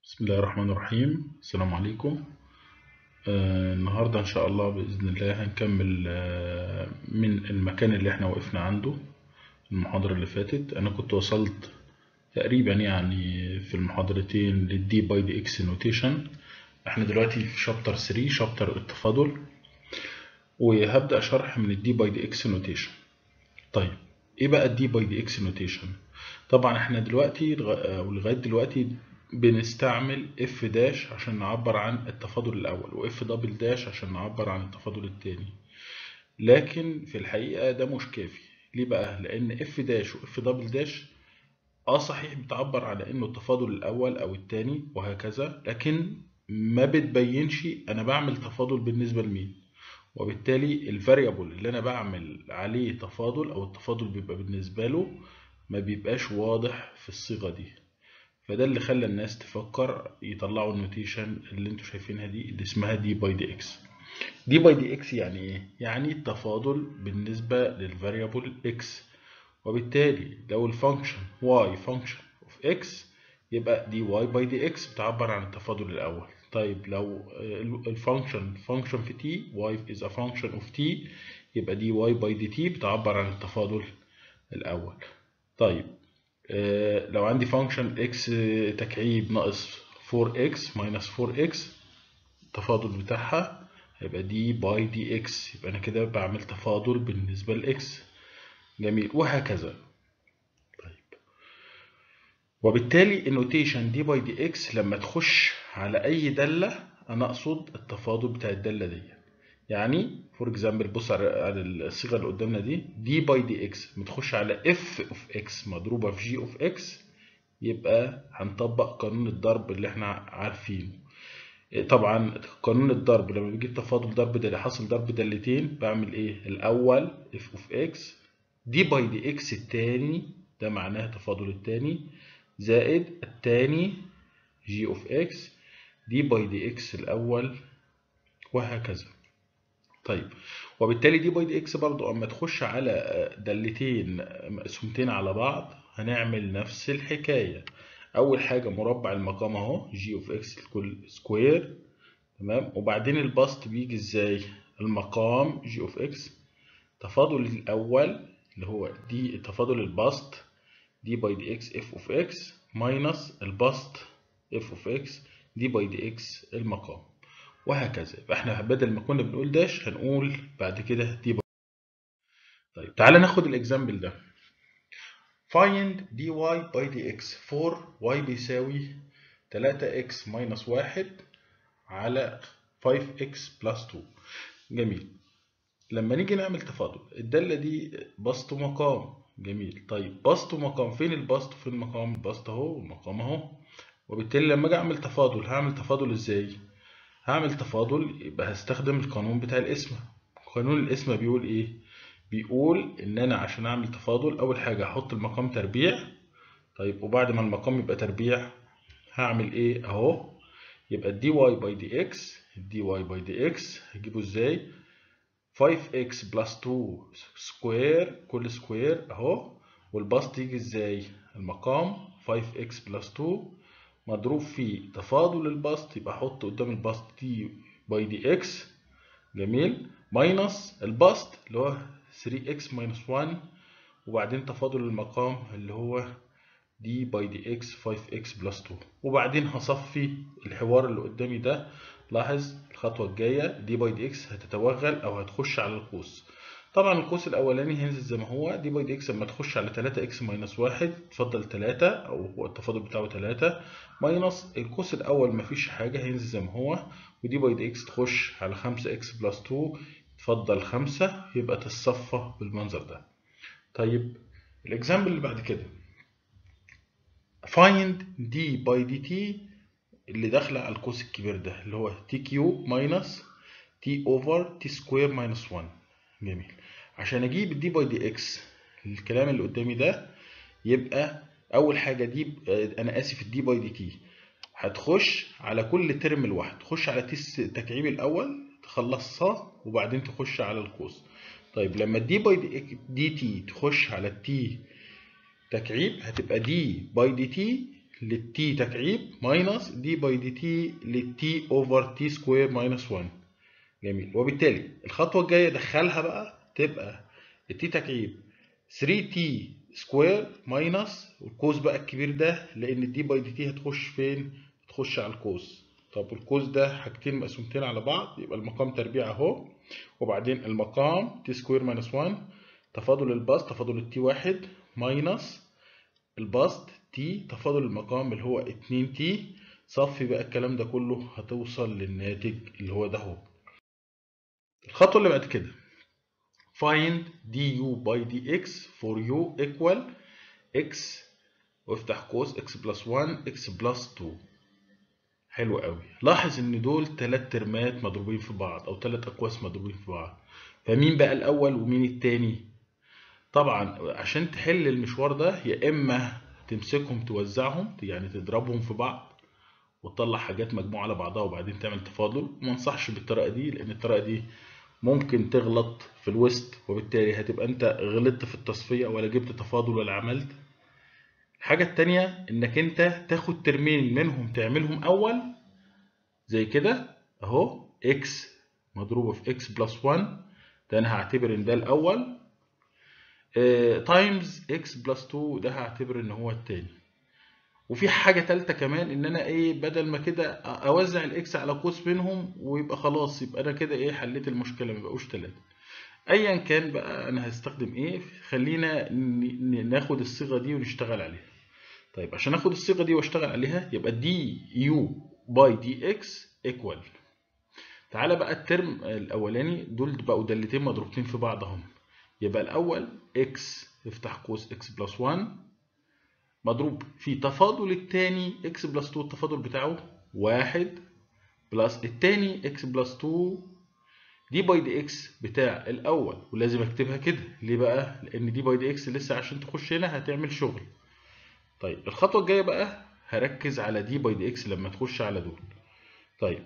بسم الله الرحمن الرحيم السلام عليكم آه النهاردة إن شاء الله بإذن الله هنكمل آه من المكان اللي احنا وقفنا عنده المحاضرة اللي فاتت أنا كنت وصلت تقريبا يعني في المحاضرتين للدي باي دي اكس نوتيشن احنا دلوقتي في شابتر 3 شابتر التفاضل وهبدأ شرح من الدي باي دي اكس نوتيشن طيب ايه بقى الدي باي دي اكس نوتيشن طبعا احنا دلوقتي ولغاية دلوقتي بنستعمل اف داش عشان نعبر عن التفاضل الاول واف دبل داش عشان نعبر عن التفاضل الثاني لكن في الحقيقة ده مش كافي ليه بقى لان اف داش واف دبل داش اه صحيح بتعبر على انه التفاضل الاول او الثاني وهكذا لكن ما بتبينش انا بعمل تفاضل بالنسبة لمين وبالتالي الفاريبل اللي انا بعمل عليه تفاضل او التفاضل بيبقى بالنسبة له ما بيبقاش واضح في الصيغة دي فده اللي خلى الناس تفكر يطلعوا النوتيشن اللي انتوا شايفينها دي اللي اسمها دي باي دي اكس دي باي دي اكس يعني ايه يعني التفاضل بالنسبة للفاريبل اكس وبالتالي لو الفانكشن y فانكشن اوف اكس يبقى دي y باي دي اكس بتعبر عن التفاضل الاول طيب لو الفانكشن فانكشن في t y is a function of t يبقى دي y باي دي t بتعبر عن التفاضل الاول طيب آه لو عندي فانكشن x تكعيب ناقص 4x ماينس 4x التفاضل بتاعها هيبقى دي باي دي اكس يبقى انا كده بعمل تفاضل بالنسبة لاكس جميل وهكذا طيب وبالتالي النوتيشن دي باي دي اكس لما تخش على اي دالة انا اقصد التفاضل بتاع الدالة دي يعني فور اكزامبل بص على الصيغه اللي قدامنا دي دي باي دي اكس بتخش على اف اوف اكس مضروبه في جي اوف اكس يبقى هنطبق قانون الضرب اللي احنا عارفينه طبعا قانون الضرب لما بيجي تفاضل ضرب ده حاصل ضرب دالتين بعمل ايه الاول اف اوف اكس دي باي دي اكس التاني ده معناه تفاضل التاني زائد التاني جي اوف اكس دي باي دي اكس الاول وهكذا طيب وبالتالي دي باي دي اكس برضو اما تخش على دالتين مقسومتين على بعض هنعمل نفس الحكاية اول حاجة مربع المقام اهو جي اوف اكس الكل سكوير تمام وبعدين البسط بيجي ازاي المقام جي اوف اكس تفاضل الاول اللي هو دي تفاضل البسط دي باي دي اكس اف اوف اكس ماينس البسط اف اوف اكس دي باي دي اكس المقام وهكذا يبقى احنا بدل ما كنا بنقول داش هنقول بعد كده دي باي طيب تعالى ناخد الاكزامبل ده find dy by dx for y بيساوي 3x minus 1 على 5x plus 2 جميل لما نيجي نعمل تفاضل الدالة دي بسط ومقام جميل طيب بسط ومقام فين البسط وفين المقام البسط اهو والمقام اهو وبالتالي لما اجي اعمل تفاضل هعمل تفاضل ازاي هعمل تفاضل يبقى هستخدم القانون بتاع القسمة قانون القسمة بيقول ايه بيقول ان انا عشان اعمل تفاضل اول حاجة هحط المقام تربيع طيب وبعد ما المقام يبقى تربيع هعمل ايه اهو يبقى الدي واي باي دي اكس الدي واي باي دي اكس هجيبه ازاي 5x بلس 2 سكوير كل سكوير اهو والبسط يجي ازاي المقام 5x بلس 2 مضروب في تفاضل البسط يبقى احط قدام البسط دي باي دي اكس جميل ماينس البسط اللي هو 3x ماينس 1 وبعدين تفاضل المقام اللي هو دي باي دي اكس 5x بلس 2 وبعدين هصفي الحوار اللي قدامي ده لاحظ الخطوة الجاية دي باي دي اكس هتتوغل او هتخش على القوس طبعا القوس الاولاني هينزل زي ما هو دي باي دي اكس لما تخش على 3 اكس ماينس 1 تفضل 3 او هو التفاضل بتاعه 3 ماينس القوس الاول مفيش حاجه هينزل زي ما هو ودي باي دي اكس تخش على 5 اكس بلس 2 تفضل 5 يبقى تتصفى بالمنظر ده طيب الاكزامبل اللي بعد كده find دي باي دي تي اللي داخله على القوس الكبير ده اللي هو تي كيوب ماينس تي اوفر تي سكوير ماينس 1 جميل عشان اجيب الدي باي دي اكس الكلام اللي قدامي ده يبقى اول حاجه دي انا اسف الدي باي دي تي هتخش على كل ترم لوحده تخش على تي التكعيب الاول تخلصها وبعدين تخش على القوس طيب لما الدي باي دي, دي تي تخش على التي تكعيب هتبقى دي باي دي تي للتي تكعيب ماينس دي باي دي تي للتي اوفر تي سكوير ماينس 1 جميل وبالتالي الخطوه الجايه دخلها بقى تبقى التي تكعيب 3 تي سكوير ماينس الكوز بقى الكبير ده لان الدي باي دي تي هتخش فين تخش على الكوز طب الكوز ده حاجتين مقسومتين على بعض يبقى المقام تربيع اهو وبعدين المقام تي سكوير ماينس 1 تفاضل البسط تفاضل التي واحد ماينس البسط تي تفاضل المقام اللي هو 2 تي صفي بقى الكلام ده كله هتوصل للناتج اللي هو ده اهو الخطوة اللي بعد كده find du by dx for u equal x وافتح قوس x plus 1 x plus 2 حلو قوي لاحظ ان دول ثلاث ترمات مضروبين في بعض او ثلاث اقواس مضروبين في بعض فمين بقى الاول ومين التاني طبعا عشان تحل المشوار ده يا اما تمسكهم توزعهم يعني تضربهم في بعض وتطلع حاجات مجموعه على بعضها وبعدين تعمل تفاضل ما انصحش بالطريقه دي لان الطريقه دي ممكن تغلط في الوسط وبالتالي هتبقى انت غلطت في التصفيه ولا جبت تفاضل ولا عملت الحاجه التانيه انك انت تاخد ترمين منهم تعملهم اول زي كده اهو x مضروبه في x بلس 1 ده انا هعتبر ان ده الاول تايمز x بلس 2 ده هعتبر ان هو التاني وفي حاجة تالتة كمان ان انا ايه بدل ما كده اوزع الاكس على قوس بينهم ويبقى خلاص يبقى انا كده ايه حليت المشكلة ما بقوش تلاتة ايا كان بقى انا هستخدم ايه خلينا ناخد الصيغة دي ونشتغل عليها طيب عشان اخد الصيغة دي واشتغل عليها يبقى دي يو باي دي اكس ايكوال تعالى بقى الترم الاولاني دول بقوا دالتين مضروبتين في بعض اهم يبقى الاول اكس افتح قوس اكس بلس 1 مضروب في تفاضل التاني x بلس 2 التفاضل بتاعه واحد بلس التاني x بلس 2 دي باي دي اكس بتاع الاول ولازم اكتبها كده ليه بقى لان دي باي دي اكس لسه عشان تخش هنا هتعمل شغل طيب الخطوه الجايه بقى هركز على دي باي دي اكس لما تخش على دول طيب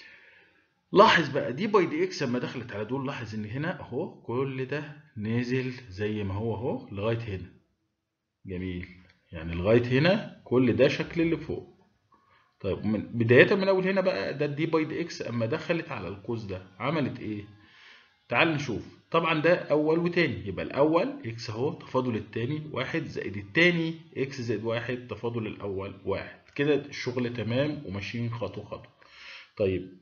لاحظ بقى دي باي دي اكس لما دخلت على دول لاحظ ان هنا اهو كل ده نازل زي ما هو اهو لغايه هنا جميل يعني لغايه هنا كل ده شكل اللي فوق طيب من بدايه من اول هنا بقى ده الدي باي دي اكس اما دخلت على القوس ده عملت ايه تعال نشوف طبعا ده اول وتاني يبقى الاول اكس اهو تفاضل التاني واحد زائد التاني اكس زائد واحد تفاضل الاول واحد كده الشغل تمام وماشيين خطوه خطوه طيب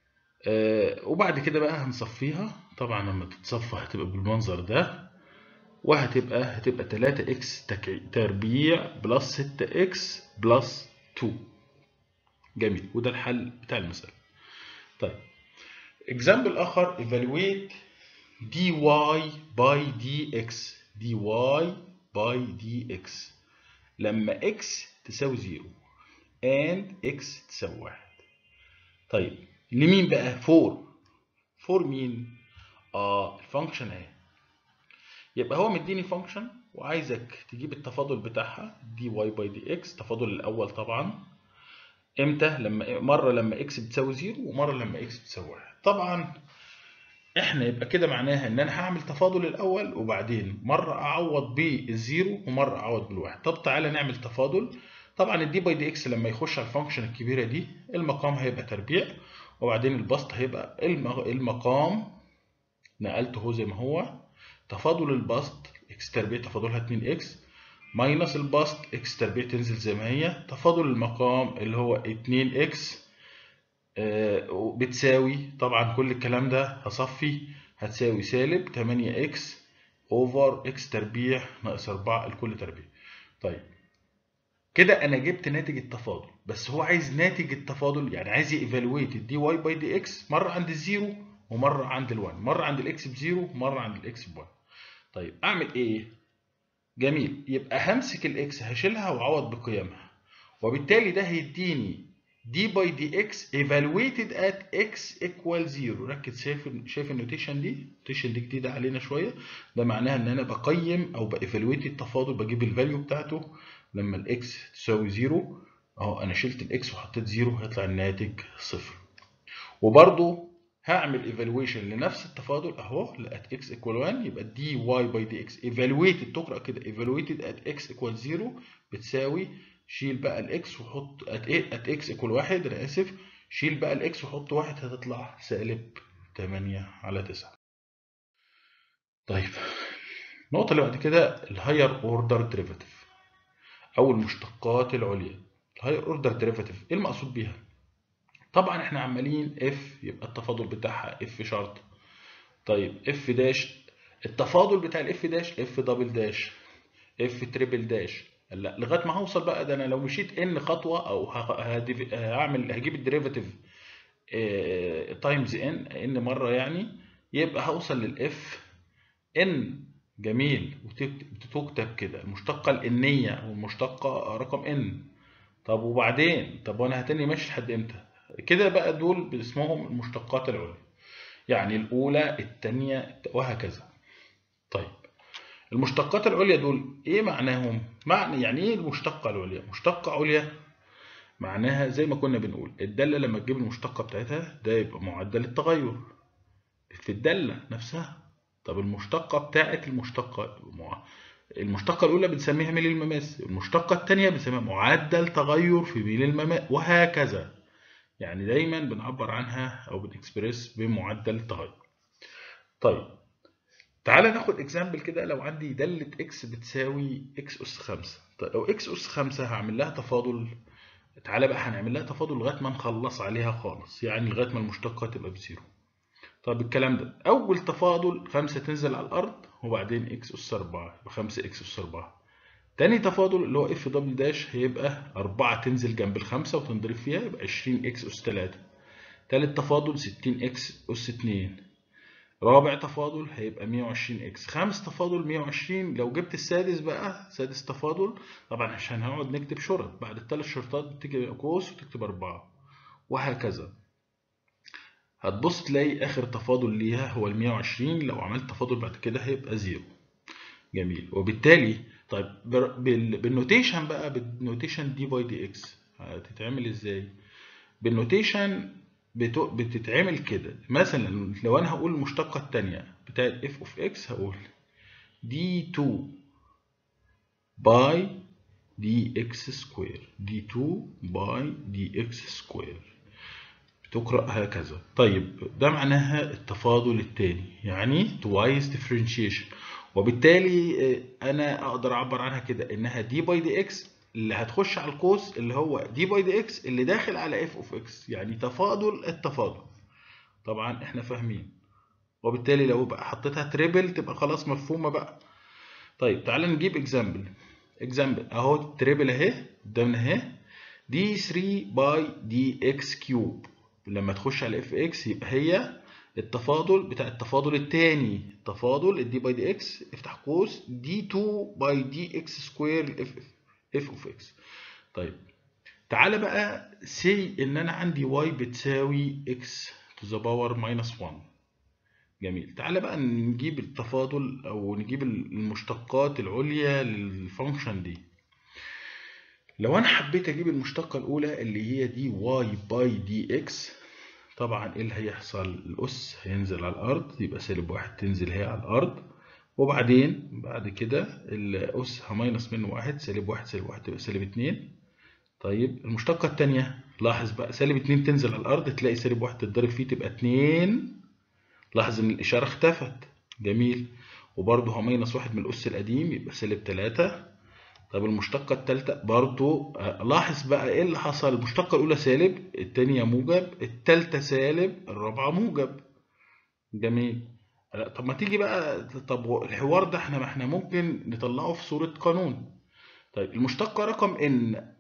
آه وبعد كده بقى هنصفيها طبعا لما تتصفى هتبقى بالمنظر ده وهتبقى هتبقى 3 اكس تربيع بلس 6 اكس بلس 2 جميل وده الحل بتاع المسألة طيب example آخر evaluate dy by dx dy by dx لما x تساوي 0 and x تساوي 1 طيب لمين بقى 4 4 مين اه الفانكشن اهي يبقى هو مديني فانكشن وعايزك تجيب التفاضل بتاعها دي واي باي دي اكس التفاضل الاول طبعا امتى لما مره لما اكس بتساوي 0 ومره لما اكس بتساوي 1 طبعا احنا يبقى كده معناها ان انا هعمل تفاضل الاول وبعدين مره اعوض بالزيرو ومره اعوض بالواحد طب تعالى نعمل تفاضل طبعا الدي باي دي اكس لما يخش على الفانكشن الكبيره دي المقام هيبقى تربيع وبعدين البسط هيبقى المقام نقلته هو زي ما هو تفاضل البسط اكس تربيع تفاضلها 2 اكس ماينس البسط اكس تربيع تنزل زي ما هي تفاضل المقام اللي هو 2 اكس آه بتساوي طبعا كل الكلام ده هصفي هتساوي سالب 8 اكس اوفر اكس تربيع ناقص 4 الكل تربيع طيب كده انا جبت ناتج التفاضل بس هو عايز ناتج التفاضل يعني عايز ييفالويت الدي واي باي دي اكس مره عند الزيرو ومره عند ال1 مره عند الاكس بزيرو ومره عند الاكس ب1 طيب اعمل ايه جميل يبقى همسك الاكس هشيلها واعوض بقيمها وبالتالي ده هيديني دي باي دي اكس evaluated at x equal 0 ركز شايف شايف النوتيشن دي النوتيشن دي جديده علينا شويه ده معناها ان انا بقيم او بايفالويت التفاضل بجيب الفاليو بتاعته لما الاكس تساوي 0 اهو انا شلت الاكس وحطيت 0 هيطلع الناتج صفر وبرده هعمل ايفالويشن لنفس التفاضل اهو لات اكس ايكوال 1 يبقى دي واي باي دي اكس ايفالويتد تقرا كده ايفالويتد ات اكس ايكوال 0 بتساوي شيل بقى الاكس وحط ات ايه ات اكس ايكوال واحد انا اسف شيل بقى الاكس وحط واحد هتطلع سالب 8 على 9 طيب النقطة اللي بعد كده الهاير اوردر ديريفاتيف او المشتقات العليا الهاير اوردر ديريفاتيف ايه المقصود بيها طبعا احنا عمالين اف يبقى التفاضل بتاعها اف شرط طيب اف داش التفاضل بتاع الاف داش اف دبل داش اف تريبل داش لا لغايه ما هوصل بقى ده انا لو مشيت ان خطوه او هعمل هجيب الديريفاتيف تايمز ان ان مره يعني يبقى هوصل للاف ان جميل وتكتب كده المشتقه الانيه والمشتقه رقم ان طب وبعدين طب وانا هتني ماشي لحد امتى كده بقى دول اسمهم المشتقات العليا يعني الاولى الثانيه وهكذا طيب المشتقات العليا دول ايه معناهم معنى يعني ايه المشتقه العليا مشتقه عليا معناها زي ما كنا بنقول الداله لما تجيب المشتقه بتاعتها ده يبقى معدل التغير في الداله نفسها طب المشتقه بتاعت المشتقه المشتقه الاولى بنسميها ميل المماس المشتقه الثانيه بنسميها معدل تغير في ميل المماس وهكذا يعني دايما بنعبر عنها او بنكسبريس بمعدل التغير طيب تعالى ناخد اكزامبل كده لو عندي دالة اكس بتساوي اكس اس 5 طيب لو اكس اس 5 هعمل لها تفاضل تعالى بقى هنعمل لها تفاضل لغايه ما نخلص عليها خالص يعني لغايه ما المشتقه تبقى بزيرو طب الكلام ده اول تفاضل 5 تنزل على الارض وبعدين اكس اس 4 يبقى 5 اكس اس 4 تاني تفاضل اللي هو اف دبل داش هيبقى 4 تنزل جنب الخمسة وتنضرب فيها يبقى 20 اكس اس 3 تالت تفاضل 60 اكس اس 2 رابع تفاضل هيبقى 120 اكس خامس تفاضل 120 لو جبت السادس بقى سادس تفاضل طبعا عشان هنقعد نكتب شرط بعد الثلاث شرطات تيجي قوس وتكتب أربعة وهكذا هتبص تلاقي آخر تفاضل ليها هو ال 120 لو عملت تفاضل بعد كده هيبقى زيرو جميل وبالتالي طيب بالنوتيشن بقى بالنوتيشن دي باي دي اكس هتتعمل ازاي بالنوتيشن بتتعمل كده مثلا لو انا هقول المشتقه الثانيه بتاعت اف اوف اكس هقول دي 2 باي دي اكس سكوير دي 2 باي دي اكس سكوير بتقرا هكذا طيب ده معناها التفاضل الثاني يعني twice differentiation وبالتالي انا اقدر اعبر عنها كده انها دي باي دي اكس اللي هتخش على القوس اللي هو دي باي دي اكس اللي داخل على اف اوف اكس يعني تفاضل التفاضل طبعا احنا فاهمين وبالتالي لو بقى حطيتها تريبل تبقى خلاص مفهومه بقى طيب تعالى نجيب اكزامبل اكزامبل اهو تريبل اهي قدامنا اهي دي 3 باي دي اكس كيوب لما تخش على اف اكس يبقى هي التفاضل بتاع التفاضل الثاني التفاضل الدي باي دي اكس افتح قوس دي 2 باي دي اكس سكوير اف اف اوف اكس طيب تعالى بقى سي ان انا عندي واي بتساوي اكس تو ذا باور ماينس 1 جميل تعالى بقى نجيب التفاضل او نجيب المشتقات العليا للفانكشن دي لو انا حبيت اجيب المشتقه الاولى اللي هي دي واي باي دي اكس طبعا ايه اللي هيحصل الاس هينزل على الارض يبقى سالب واحد تنزل هي على الارض وبعدين بعد كده الاس هماينس منه واحد سالب واحد سالب واحد تبقى سالب اتنين طيب المشتقة التانية لاحظ بقى سالب اتنين تنزل على الارض تلاقي سالب واحد تتضرب فيه تبقى اتنين لاحظ ان الاشارة اختفت جميل وبرضه هماينس واحد من الاس القديم يبقى سالب تلاتة طب المشتقة التالتة برضو لاحظ بقى ايه اللي حصل المشتقة الأولى سالب التانية موجب التالتة سالب الرابعة موجب جميل طب ما تيجي بقى طب الحوار ده احنا ما احنا ممكن نطلعه في صورة قانون طيب المشتقة رقم ان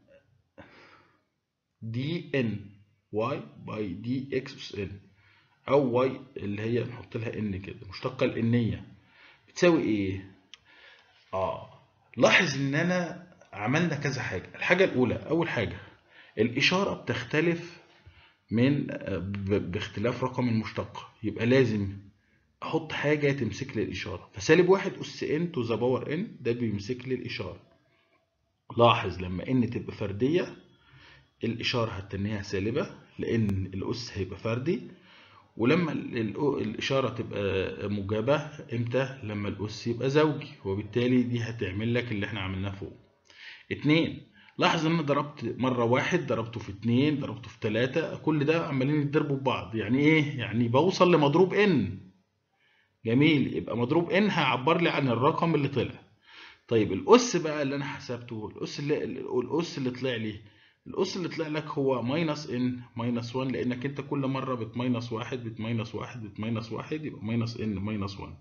دي ان واي باي دي اكس اس ان او واي اللي هي نحط لها ان كده المشتقة الانية بتساوي ايه؟ اه لاحظ ان انا عملنا كذا حاجة الحاجة الاولى اول حاجة الاشارة بتختلف من باختلاف رقم المشتقة يبقى لازم احط حاجة تمسك لي الاشارة فسالب واحد اس ان تو ذا باور ان ده بيمسك لي الاشارة لاحظ لما ان تبقى فردية الاشارة هتنيها سالبة لان الاس هيبقى فردي ولما الإشارة تبقى موجبة إمتى؟ لما الأس يبقى زوجي وبالتالي دي هتعمل لك اللي إحنا عملناه فوق. اتنين لاحظ ان انا ضربت مره واحد ضربته في اتنين ضربته في تلاته كل ده عمالين يتضربوا ببعض يعني ايه يعني بوصل لمضروب ان جميل يبقى مضروب ان هيعبر لي عن الرقم اللي طلع طيب الاس بقى اللي انا حسبته الاس اللي الاس اللي طلع لي الاس اللي طلع لك هو ماينس ان ماينس 1 لانك انت كل مره بتماينس واحد بتماينس واحد بتماينس واحد يبقى ماينس ان ماينس 1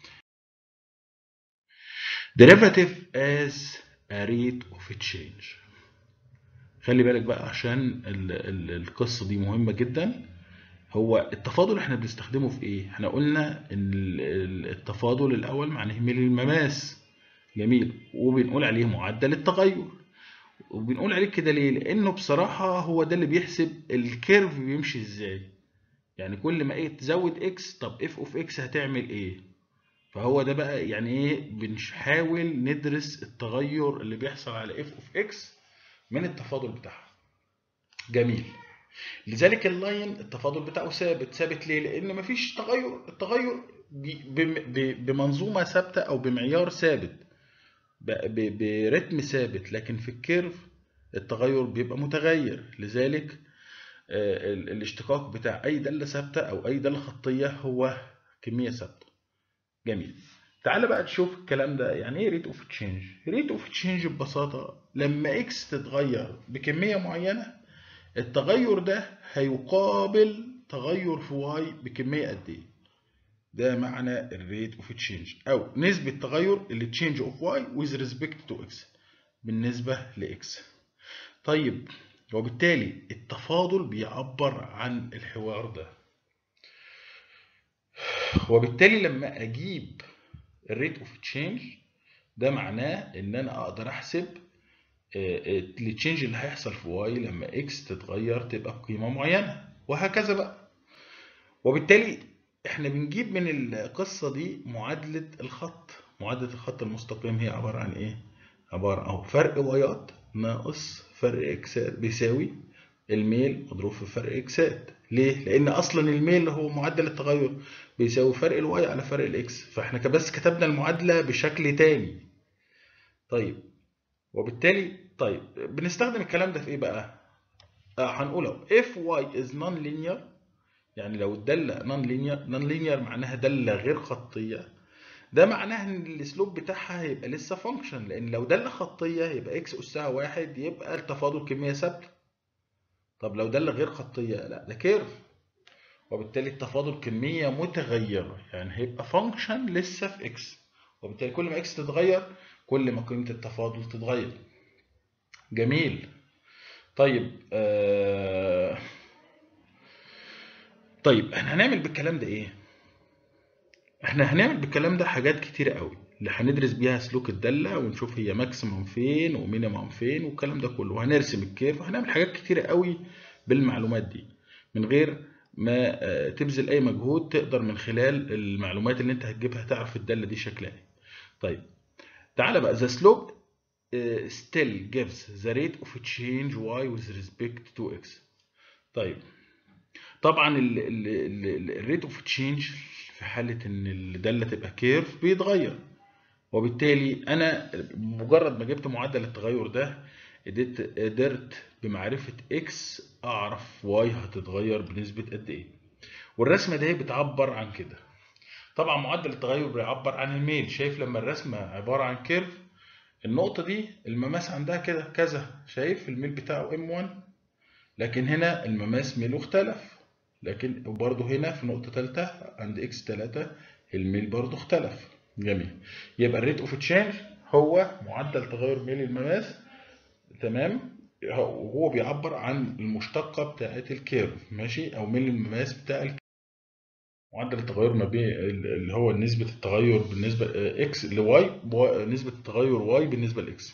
derivative as a rate of change خلي بالك بقى عشان ال ال القصه دي مهمه جدا هو التفاضل احنا بنستخدمه في ايه احنا قلنا ان التفاضل الاول معناه ميل المماس جميل وبنقول عليه معدل التغير وبنقول عليه كده ليه لانه بصراحه هو ده اللي بيحسب الكيرف بيمشي ازاي يعني كل ما ايه تزود اكس طب اف اوف اكس هتعمل ايه فهو ده بقى يعني ايه بنحاول ندرس التغير اللي بيحصل على اف اوف اكس من التفاضل بتاعها جميل لذلك اللاين التفاضل بتاعه ثابت ثابت ليه لان مفيش تغير التغير بمنظومه ثابته او بمعيار ثابت برتم ثابت لكن في الكيرف التغير بيبقى متغير لذلك الاشتقاق بتاع اي داله ثابته او اي داله خطيه هو كميه ثابته جميل تعال بقى تشوف الكلام ده يعني ايه ريت اوف تشينج ريت اوف تشينج ببساطه لما اكس تتغير بكميه معينه التغير ده هيقابل تغير في واي بكميه قد ايه ده معنى الريت اوف تشينج او نسبه تغير اللي تشينج اوف واي with respect to x بالنسبه لاكس طيب وبالتالي التفاضل بيعبر عن الحوار ده وبالتالي لما اجيب الريت اوف تشينج ده معناه ان انا اقدر احسب التشينج اللي هيحصل في واي لما اكس تتغير تبقى بقيمه معينه وهكذا بقى وبالتالي احنا بنجيب من القصه دي معادله الخط معادله الخط المستقيم هي عباره عن ايه عباره عن فرق وايات ناقص فرق اكسات بيساوي الميل مضروب في فرق اكسات ليه لان اصلا الميل هو معدل التغير بيساوي فرق الواي على فرق الاكس فاحنا بس كتبنا المعادله بشكل تاني طيب وبالتالي طيب بنستخدم الكلام ده في ايه بقى آه هنقوله if y is non-linear يعني لو الداله non-linear non-linear معناها داله غير خطيه ده معناه ان الاسلوب بتاعها هيبقى لسه فانكشن لان لو داله خطيه يبقى اكس اسها واحد يبقى التفاضل كميه ثابته طب لو داله غير خطيه لا ده كيرف وبالتالي التفاضل كميه متغيره يعني هيبقى فانكشن لسه في اكس وبالتالي كل ما اكس تتغير كل ما قيمه التفاضل تتغير جميل طيب آه طيب احنا هنعمل بالكلام ده ايه احنا هنعمل بالكلام ده حاجات كتيره قوي اللي هندرس بيها سلوك الداله ونشوف هي ماكسيموم فين ومينيموم فين والكلام ده كله وهنرسم الكيرف وهنعمل حاجات كتيره قوي بالمعلومات دي من غير ما تبذل اي مجهود تقدر من خلال المعلومات اللي انت هتجيبها تعرف الداله دي شكلها ايه طيب تعالى بقى the slope uh, still gives the rate of change y with respect to x طيب طبعا الريت اوف تشينج في حاله ان الداله تبقى كيرف بيتغير وبالتالي انا مجرد ما جبت معدل التغير ده قدرت بمعرفه اكس اعرف واي هتتغير بنسبه قد ايه والرسمه دي بتعبر عن كده طبعا معدل التغير بيعبر عن الميل شايف لما الرسمه عباره عن كيرف النقطه دي المماس عندها كده كذا شايف الميل بتاعه ام1 لكن هنا المماس ميله اختلف لكن برضه هنا في نقطه ثالثه عند اكس 3 الميل برضه اختلف جميل يبقى الريت اوف تشينج هو معدل تغير ميل المماس تمام وهو بيعبر عن المشتقه بتاعه الكيرف ماشي او ميل المماس بتاع الكيرف. معدل التغير ما بين اللي هو نسبه التغير بالنسبه اكس لواي نسبه التغير واي بالنسبه لاكس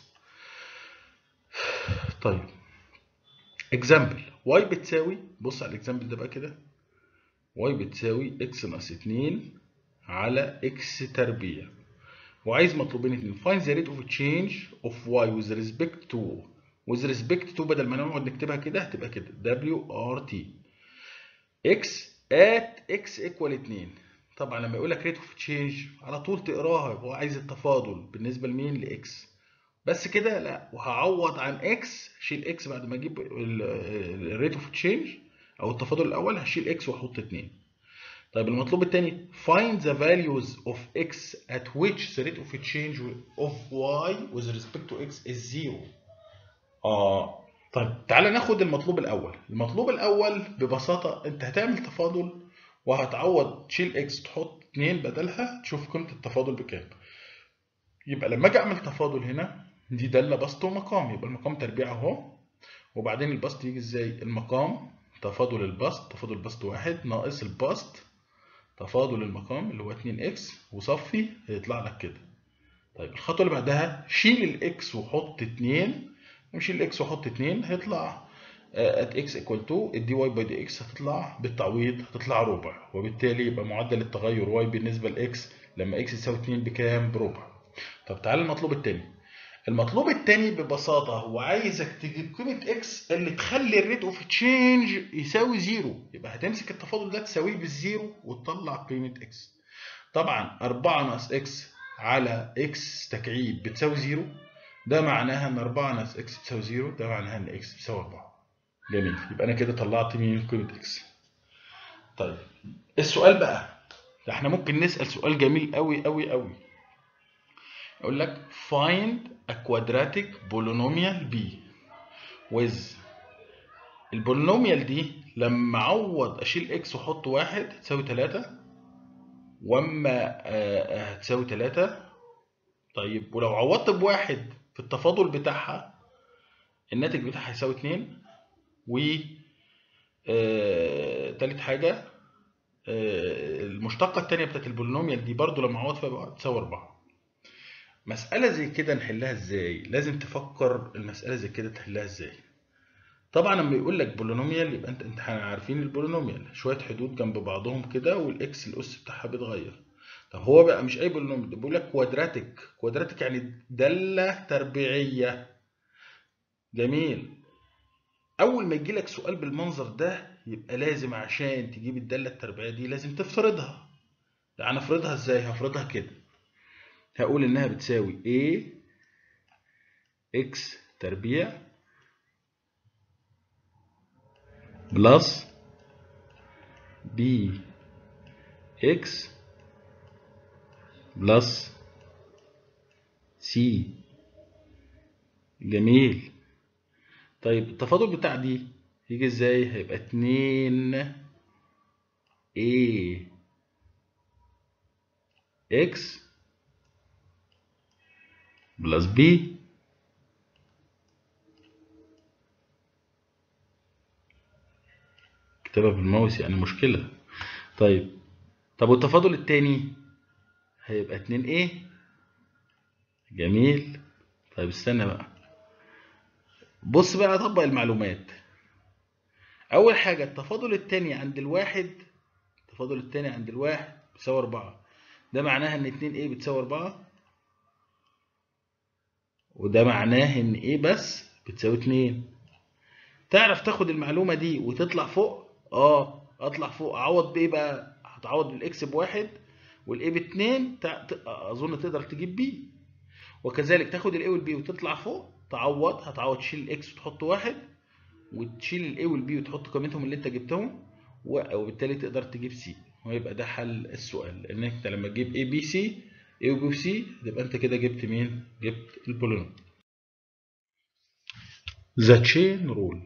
طيب اكزامبل واي بتساوي بص على الاكزامبل ده بقى كده واي بتساوي اكس ناقص 2 على اكس تربيع وعايز مطلوبين اتنين find the rate of change of y with respect to with respect to بدل ما نقعد نكتبها كده هتبقى كده w r t x at x equal 2 طبعا لما يقول لك rate of change على طول تقراها هو عايز التفاضل بالنسبه لمين لاكس بس كده لا وهعوض عن اكس شيل اكس بعد ما اجيب الريت اوف تشينج او التفاضل الاول هشيل اكس واحط 2 طيب المطلوب الثاني find the values of x at which the rate of change of y with respect to x is zero اه طيب تعالى ناخد المطلوب الاول المطلوب الاول ببساطه انت هتعمل تفاضل وهتعوض تشيل اكس تحط 2 بدلها تشوف قيمه التفاضل بكام يبقى لما اجي اعمل تفاضل هنا دي داله بسط ومقام يبقى المقام تربيع اهو وبعدين البسط يجي ازاي المقام تفاضل البسط تفاضل البسط واحد ناقص البسط تفاضل المقام اللي هو 2 اكس وصفي هيطلع لك كده طيب الخطوه اللي بعدها شيل الاكس وحط 2 وشيل الاكس وحط 2 هيطلع ات اكس ايكوال 2 الدي واي باي دي اكس هتطلع بالتعويض هتطلع ربع وبالتالي يبقى معدل التغير واي بالنسبه لاكس لما اكس يساوي 2 بكام بربع طب تعالى المطلوب الثاني المطلوب الثاني ببساطه هو عايزك تجيب قيمه اكس اللي تخلي الريت اوف تشينج يساوي زيرو يبقى هتمسك التفاضل ده تساويه بالزيرو وتطلع قيمه اكس طبعا 4 ناقص اكس على اكس تكعيب بتساوي زيرو ده معناها ان 4 ناقص اكس بتساوي زيرو ده معناها ان اكس بتساوي 4 جميل يبقى انا كده طلعت مين قيمه اكس طيب السؤال بقى ده احنا ممكن نسال سؤال جميل قوي قوي قوي يقول لك find a quadratic polynomial b with البولينوميال دي لما اعوض اشيل اكس واحط واحد تساوي 3 واما هتساوي 3 طيب ولو عوضت بواحد في التفاضل بتاعها الناتج بتاعها هيساوي 2 و تالت حاجة آه المشتقة التانية بتاعت البولينوميال دي برضو لما اعوض فيها تساوي 4 مسألة زي كده نحلها ازاي؟ لازم تفكر المسألة زي كده تحلها ازاي؟ طبعا لما يقول لك بولينوميال يبقى انت انت عارفين البولينوميال شوية حدود جنب بعضهم كده والاكس الاس بتاعها بيتغير. طب هو بقى مش اي بولينوميال ده بيقول لك كوادراتيك، كوادراتيك يعني دالة تربيعية. جميل. أول ما يجي لك سؤال بالمنظر ده يبقى لازم عشان تجيب الدالة التربيعية دي لازم تفرضها. يعني افرضها ازاي؟ هفرضها كده. هقول انها بتساوي a x تربيع بلس b x بلس c جميل طيب التفاضل بتاع دي يجي ازاي هيبقى 2 a x بلس بي كتابة بالماوس يعني مشكلة طيب طب والتفاضل التاني هيبقى 2 ايه جميل طيب استنى بقى بص بقى اطبق المعلومات اول حاجة التفاضل التاني عند الواحد التفاضل التاني عند الواحد بيساوي 4 ده معناها ان 2 ايه بتساوي 4 وده معناه ان ايه بس بتساوي 2 تعرف تاخد المعلومه دي وتطلع فوق اه اطلع فوق اعوض بايه بقى هتعوض بالاكس بواحد والاي باتنين اظن تقدر تجيب بي وكذلك تاخد الاي والبي وتطلع فوق تعوض هتعوض تشيل الاكس وتحط واحد وتشيل الاي والبي وتحط قيمتهم اللي انت جبتهم وبالتالي تقدر تجيب سي ويبقى ده حل السؤال لان انت لما تجيب اي بي سي A و B و C يبقى انت كده جبت مين؟ جبت البولينوم. The chain rule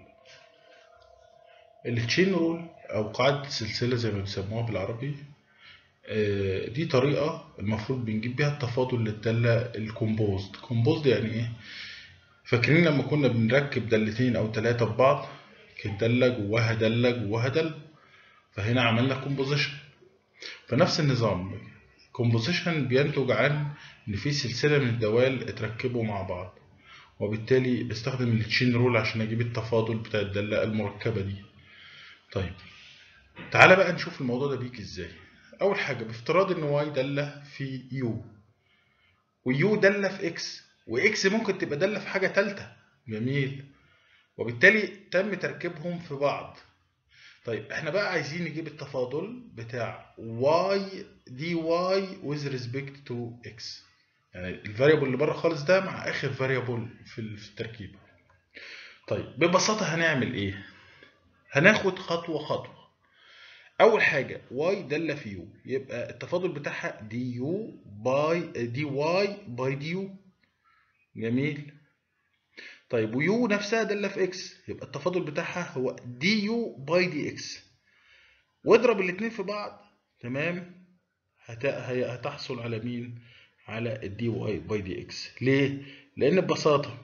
التشين رول او قاعدة السلسلة زي ما بيسموها بالعربي دي طريقة المفروض بنجيب بيها التفاضل للدالة الكومبوزد كومبوزد يعني ايه؟ فاكرين لما كنا بنركب دالتين او ثلاثة ببعض كانت دالة جواها دالة جواها دالة فهنا عملنا كومبوزيشن فنفس النظام كومبوزيشن بينتج عن ان في سلسله من الدوال اتركبوا مع بعض وبالتالي بستخدم التشين رول عشان اجيب التفاضل بتاع الداله المركبه دي طيب تعالى بقى نشوف الموضوع ده بيجي ازاي اول حاجه بافتراض ان واي داله في يو ويو داله في اكس واكس ممكن تبقى داله في حاجه ثالثه جميل وبالتالي تم تركيبهم في بعض طيب احنا بقى عايزين نجيب التفاضل بتاع y dy with respect to x يعني الفاريبل اللي بره خالص ده مع اخر فاريبل في التركيبه طيب ببساطه هنعمل ايه هناخد خطوه خطوه اول حاجه واي داله في يو يبقى التفاضل بتاعها دي يو باي دي واي باي دي يو جميل طيب ويو نفسها داله في اكس يبقى التفاضل بتاعها هو دي يو باي دي اكس واضرب الاثنين في بعض تمام هت... هتحصل على مين على الدي واي باي دي اكس ليه لان ببساطه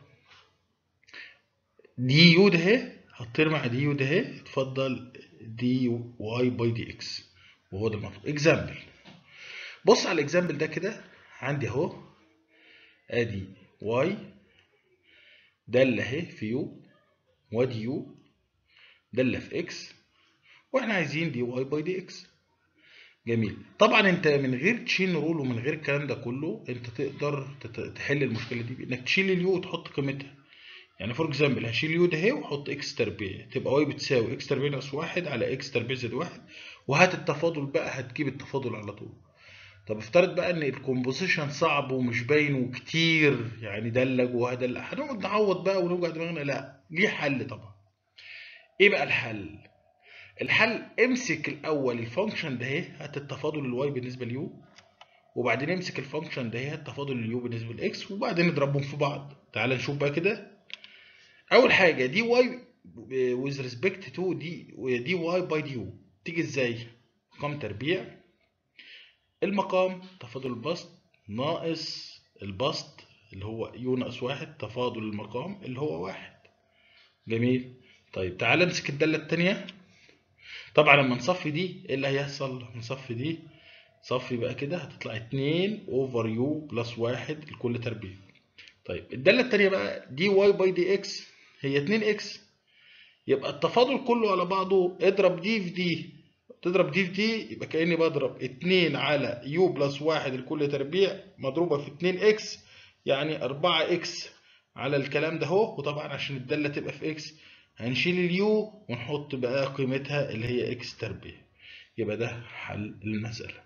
دي يو ده اهي هتطير مع دي يو ده اهي اتفضل دي واي باي دي اكس وهو ده المطلوب اكزامبل بص على الاكزامبل ده كده عندي اهو ادي واي داله اهي في يو وادي يو داله في اكس واحنا عايزين دي واي باي دي اكس جميل طبعا انت من غير تشين رول ومن غير الكلام ده كله انت تقدر تحل المشكله دي بانك تشيل اليو وتحط قيمتها يعني فور اكزامبل هشيل يو ده اهي واحط اكس تربيع تبقى واي بتساوي اكس تربيع ناقص واحد على اكس تربيع زائد واحد وهات التفاضل بقى هتجيب التفاضل على طول طب افترض بقى ان الكومبوزيشن صعب ومش باين وكتير يعني دلج وهدلج هنقعد نعوض بقى ونوجع دماغنا لا ليه حل طبعا ايه بقى الحل الحل امسك الاول الفانكشن ده اهي هات التفاضل الواي بالنسبه ليو وبعدين امسك الفانكشن ده اهي هات التفاضل اليو بالنسبه لاكس وبعدين اضربهم في بعض تعال نشوف بقى كده اول حاجه دي واي with respect to دي دي واي باي دي يو تيجي ازاي مقام تربيع المقام تفاضل البسط ناقص البسط اللي هو يو ناقص واحد تفاضل المقام اللي هو واحد جميل طيب تعال امسك الداله الثانيه طبعا لما نصفي دي ايه اللي هيحصل نصفي دي صفي بقى كده هتطلع 2 اوفر يو بلس 1 لكل تربيع طيب الداله الثانيه بقى دي واي باي دي اكس هي 2 اكس يبقى التفاضل كله على بعضه اضرب دي في دي تضرب دي في دي يبقى كاني بضرب 2 على يو بلس 1 لكل تربيع مضروبه في 2 اكس يعني 4 اكس على الكلام ده اهو وطبعا عشان الداله تبقى في اكس هنشيل اليو ونحط بقى قيمتها اللي هي اكس تربيع يبقى ده حل المسألة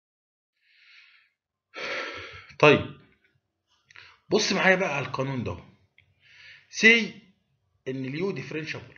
طيب بص معايا بقى على القانون ده سي ان اليو ديفرنشابل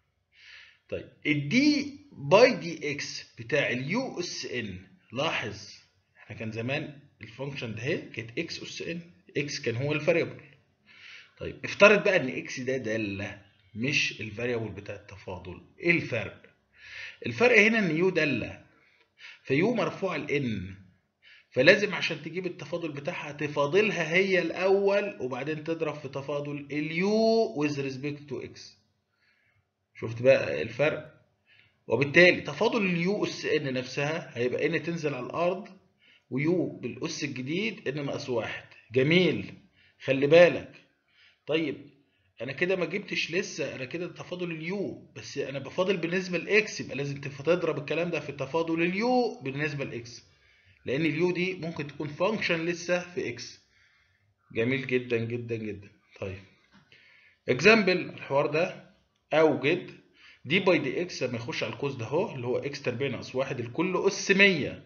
طيب الدي باي دي اكس بتاع اليو اس ان لاحظ احنا كان زمان الفانكشن ده اهي كانت اكس اس ان اكس كان هو الفاريبل طيب افترض بقى ان اكس ده داله مش الفاريبل بتاع التفاضل ايه الفرق الفرق هنا ان يو داله فيو مرفوع الان فلازم عشان تجيب التفاضل بتاعها تفاضلها هي الاول وبعدين تضرب في تفاضل اليو with respect to x شفت بقى الفرق وبالتالي تفاضل اليو اس ان نفسها هيبقى ان تنزل على الارض ويو بالاس الجديد ان ناقص واحد جميل خلي بالك طيب انا كده ما جبتش لسه انا كده تفاضل اليو بس انا بفاضل بالنسبه لاكس يبقى لازم تضرب الكلام ده في تفاضل اليو بالنسبه لاكس لان اليو دي ممكن تكون فانكشن لسه في اكس جميل جدا جدا جدا طيب اكزامبل الحوار ده اوجد دي باي دي اكس لما يخش على القوس ده اهو اللي هو اكس تربيع ناقص واحد الكل اس 100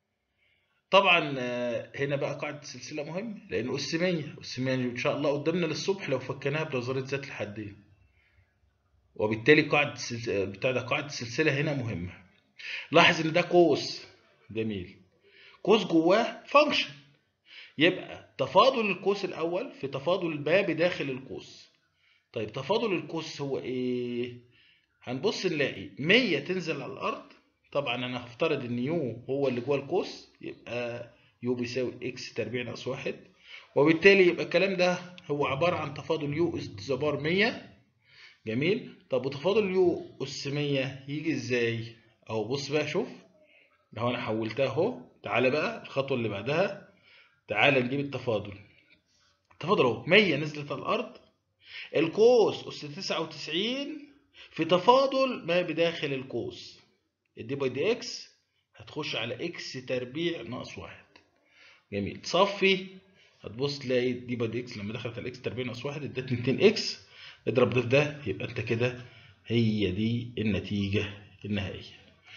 طبعا هنا بقى قاعده السلسله مهم لان اس 100 اس 100 ان شاء الله قدامنا للصبح لو فكناها بنظريه ذات الحدين وبالتالي قاعده السلسله بتاع ده قاعده السلسله هنا مهمه لاحظ ان ده قوس جميل قوس جواه فانكشن يبقى تفاضل القوس الاول في تفاضل الباب داخل القوس طيب تفاضل القوس هو ايه هنبص نلاقي 100 تنزل على الارض طبعا انا هفترض ان يو هو اللي جوه القوس يبقى يو بيساوي اكس تربيع ناقص واحد وبالتالي يبقى الكلام ده هو عباره عن تفاضل يو اس بار 100 جميل طب وتفاضل يو اس 100 يجي ازاي اهو بص بقى شوف لو انا حولتها اهو تعالى بقى الخطوه اللي بعدها تعالى نجيب التفاضل التفاضل اهو 100 نزلت على الارض القوس اس 99 في تفاضل ما بداخل القوس الدي باي دي اكس هتخش على اكس تربيع ناقص واحد جميل تصفي هتبص تلاقي دي باي دي اكس لما دخلت على اكس تربيع ناقص واحد ادت 200 اكس اضرب ده في ده يبقى انت كده هي دي النتيجة النهائية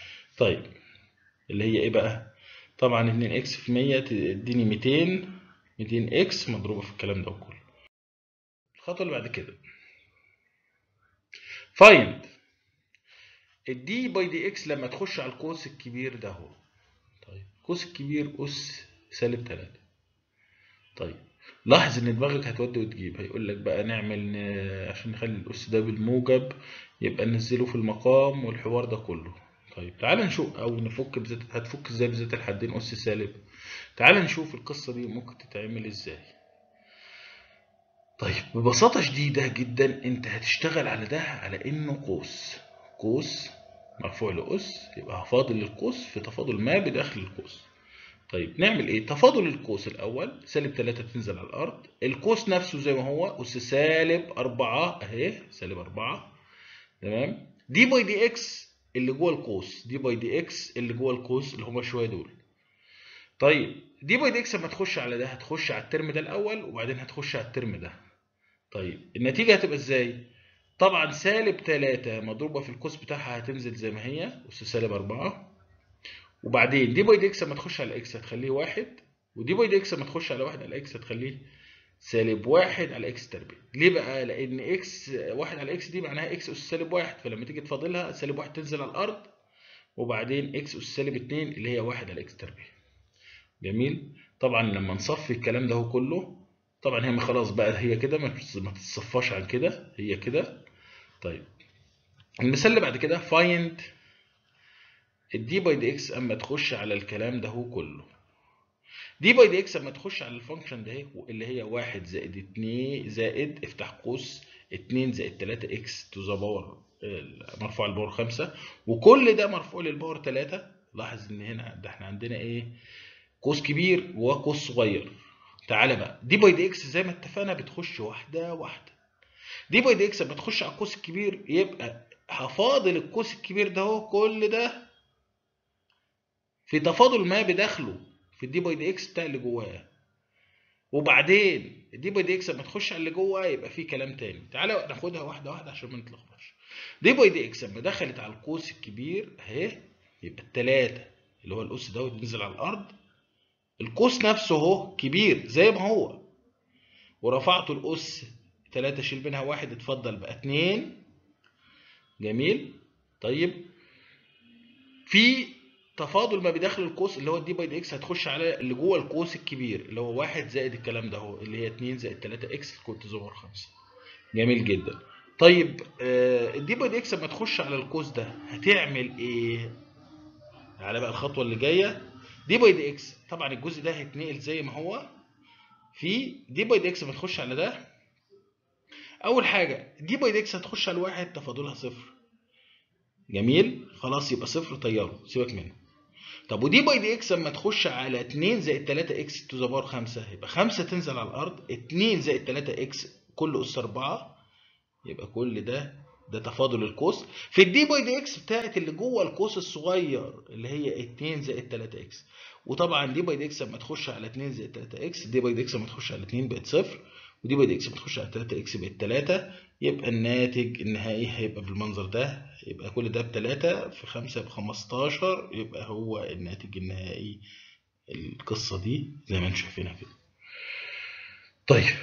طيب اللي هي ايه بقى طبعا 2 اكس في 100 تديني 200 200 اكس مضروبة في الكلام ده كله الخطوة اللي بعد كده فايند الدي باي دي اكس لما تخش على القوس الكبير ده اهو طيب القوس الكبير اس سالب 3 طيب لاحظ ان دماغك هتودي وتجيب هيقول لك بقى نعمل عشان نخلي الاس ده بالموجب يبقى ننزله في المقام والحوار ده كله طيب تعال نشوف او نفك بذات هتفك ازاي بذات الحدين اس سالب تعال نشوف القصه دي ممكن تتعمل ازاي طيب ببساطه شديده جدا انت هتشتغل على ده على انه قوس قوس مرفوع لأس يبقى هفاضل القوس في تفاضل ما بداخل القوس طيب نعمل ايه تفاضل القوس الاول سالب 3 تنزل على الارض القوس نفسه زي ما هو اس سالب 4 اهي سالب 4 تمام دي باي دي اكس اللي جوه القوس دي باي دي اكس اللي جوه القوس اللي هما شويه دول طيب دي باي دي اكس لما تخش على ده هتخش على الترم ده الاول وبعدين هتخش على الترم ده طيب النتيجه هتبقى ازاي طبعا سالب 3 مضروبه في القوس بتاعها هتنزل زي ما هي اس سالب 4 وبعدين دي باي دي اكس لما تخش على اكس هتخليه واحد ودي باي دي اكس لما تخش على واحد على اكس هتخليه سالب واحد على اكس تربيع ليه بقى لان اكس واحد على اكس دي معناها اكس اس سالب واحد فلما تيجي تفاضلها سالب واحد تنزل على الارض وبعدين اكس اس سالب اتنين اللي هي واحد على اكس تربيع جميل طبعا لما نصفي الكلام ده كله طبعا هي خلاص بقى هي كده ما تتصفاش عن كده هي كده طيب المثال اللي بعد كده find الدي باي دي اكس اما تخش على الكلام ده هو كله دي باي دي اكس اما تخش على الفانكشن ده اللي هي 1 زائد 2 زائد افتح قوس 2 زائد 3 اكس تو ذا باور مرفوع للباور 5 وكل ده مرفوع للباور 3 لاحظ ان هنا ده احنا عندنا ايه قوس كبير وقوس صغير تعالى بقى دي باي دي اكس زي ما اتفقنا بتخش واحده واحده دي باي دي اكس لما تخش على القوس الكبير يبقى هفاضل القوس الكبير ده اهو كل ده في تفاضل ما بداخله في الدي باي دي اكس بتاع اللي جواه وبعدين الدي باي دي اكس لما تخش على اللي جواه يبقى في كلام تاني تعالى ناخدها واحده واحده عشان ما نتلخبطش دي باي دي اكس لما دخلت على القوس الكبير اهي يبقى التلاته اللي هو القوس دوت ينزل على الارض القوس نفسه اهو كبير زي ما هو ورفعته القوس 3 شيل منها واحد اتفضل بقى 2 جميل طيب في تفاضل ما بداخل القوس اللي هو الدي باي دي اكس هتخش على اللي جوه القوس الكبير اللي هو 1 زائد الكلام ده اهو اللي هي 2 زائد 3 اكس كنت زور 5 جميل جدا طيب آه الدي باي دي اكس لما تخش على القوس ده هتعمل ايه؟ على بقى الخطوه اللي جايه دي باي دي اكس طبعا الجزء ده هيتنقل زي ما هو في دي باي دي اكس لما تخش على ده اول حاجه دي باي دي اكس هتخش على الواحد تفاضلها صفر جميل خلاص يبقى صفر طيره سيبك منه طب ودي باي دي اكس لما تخش على 2 زائد 3 اكس تو ذا باور 5 يبقى 5 تنزل على الارض 2 زائد 3 اكس كل اس 4 يبقى كل ده ده تفاضل القوس في الدي باي دي اكس بتاعت اللي جوه القوس الصغير اللي هي 2 زائد 3 اكس وطبعا دي باي دي اكس لما تخش على 2 زائد 3 اكس دي باي دي اكس لما تخش على 2 بقت صفر ودي باي دي اكس لما تخش على 3 اكس بقت 3 يبقى الناتج النهائي هيبقى بالمنظر ده يبقى كل ده ب 3 في 5 ب 15 يبقى هو الناتج النهائي القصه دي زي ما انتم شايفينها كده طيب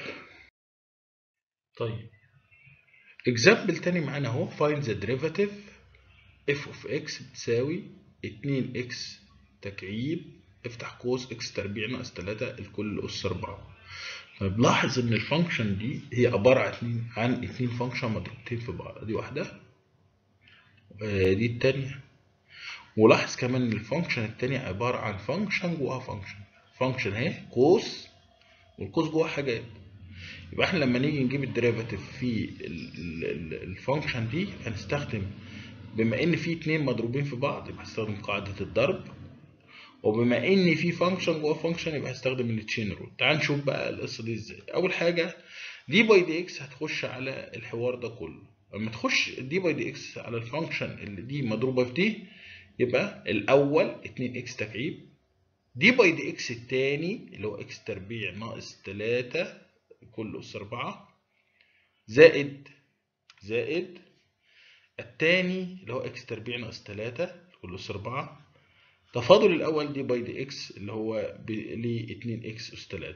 طيب اكزامبل تاني معانا اهو find the derivative f of x بتساوي 2x تكعيب افتح قوس x تربيع ناقص 3 الكل اس 4 طيب لاحظ ان الفانكشن دي هي عباره عن اتنين عن اتنين فانكشن مضروبتين في بعض دي واحده ودي التانيه ولاحظ كمان ان الفانكشن التانيه عباره عن فانكشن جواها فانكشن فانكشن اهي قوس والقوس جواه حاجات يبقى احنا لما نيجي نجيب الديريفاتيف في الفانكشن دي هنستخدم بما ان في اتنين مضروبين في بعض يبقى هستخدم قاعده الضرب وبما ان في فانكشن جوه فانكشن يبقى هستخدم التشين رول تعال نشوف بقى القصه دي ازاي اول حاجه دي باي دي اكس هتخش على الحوار ده كله لما تخش دي باي دي اكس على الفانكشن اللي دي مضروبه في دي يبقى الاول 2 اكس تكعيب دي باي دي اكس التاني اللي هو اكس تربيع ناقص 3 كل أس 4 زائد زائد الثاني اللي هو اكس تربيع ناقص 3 كل أس 4 تفاضل الأول دي باي دي اكس اللي هو ل 2 اكس أس 3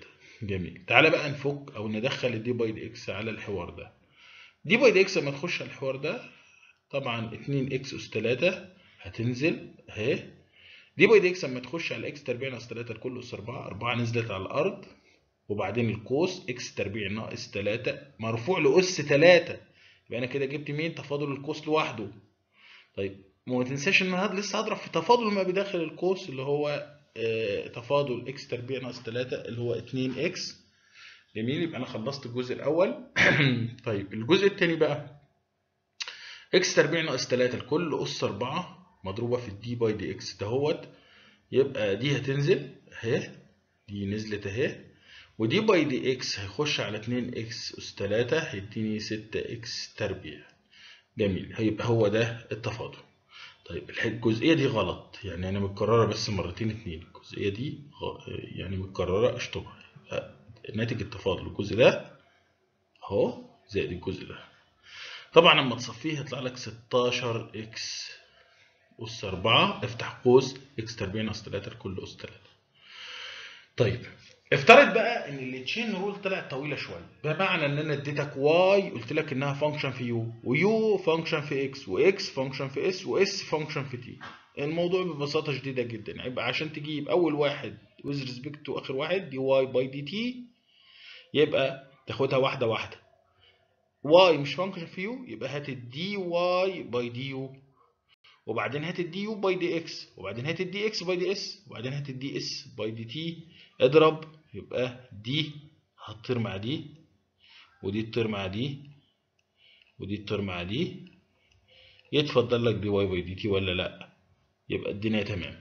جميل تعالى بقى نفك او ندخل الدي باي دي اكس على الحوار ده دي باي دي اكس لما تخش على الحوار ده طبعا 2 اكس اس 3 هتنزل اهي دي باي دي اكس لما تخش على اكس تربيع ناقص 3 لكل اس 4 4 نزلت على الارض وبعدين القوس اكس تربيع ناقص 3 مرفوع لاس 3 يبقى انا كده جبت مين تفاضل القوس لوحده طيب ما تنساش ان انا لسه هضرب في تفاضل ما بداخل القوس اللي هو آه تفاضل اكس تربيع ناقص 3 اللي هو 2 اكس جميل يبقى انا خلصت الجزء الاول طيب الجزء الثاني بقى اكس تربيع ناقص 3 لكل اس 4 مضروبه في الدي باي دي اكس دهوت يبقى دي هتنزل اهي دي نزلت اهي ودي باي دي اكس هيخش على 2 اكس اس 3 هيديني 6 اكس تربيع جميل هيبقى هو ده التفاضل طيب الجزئيه دي غلط يعني انا متكرره بس مرتين اتنين الجزئيه دي يعني متكرره اشطبها ناتج التفاضل الجزء ده اهو زائد الجزء ده طبعا لما تصفيه هيطلع لك 16 اكس اس 4 افتح قوس اكس تربيع ناقص 3 لكل اس 3 طيب افترض بقى ان التشين رول طلعت طويله شويه بمعنى ان انا اديتك واي قلت لك انها فانكشن في يو ويو فانكشن في اكس واكس فانكشن في اس واس فانكشن في تي الموضوع ببساطه شديده جدا يبقى عشان تجيب اول واحد with respect to اخر واحد دي واي باي دي تي يبقى تاخدها واحده واحده واي مش فانكشن في يو يبقى هات الدي واي باي دي يو وبعدين هات الدي يو باي دي اكس وبعدين هات الدي اكس باي دي اس وبعدين هات الدي اس باي دي تي اضرب يبقى دي هتطير مع دي ودي تطير مع دي ودي تطير مع دي يتفضل لك دي واي باي دي تي ولا لا يبقى الدنيا تمام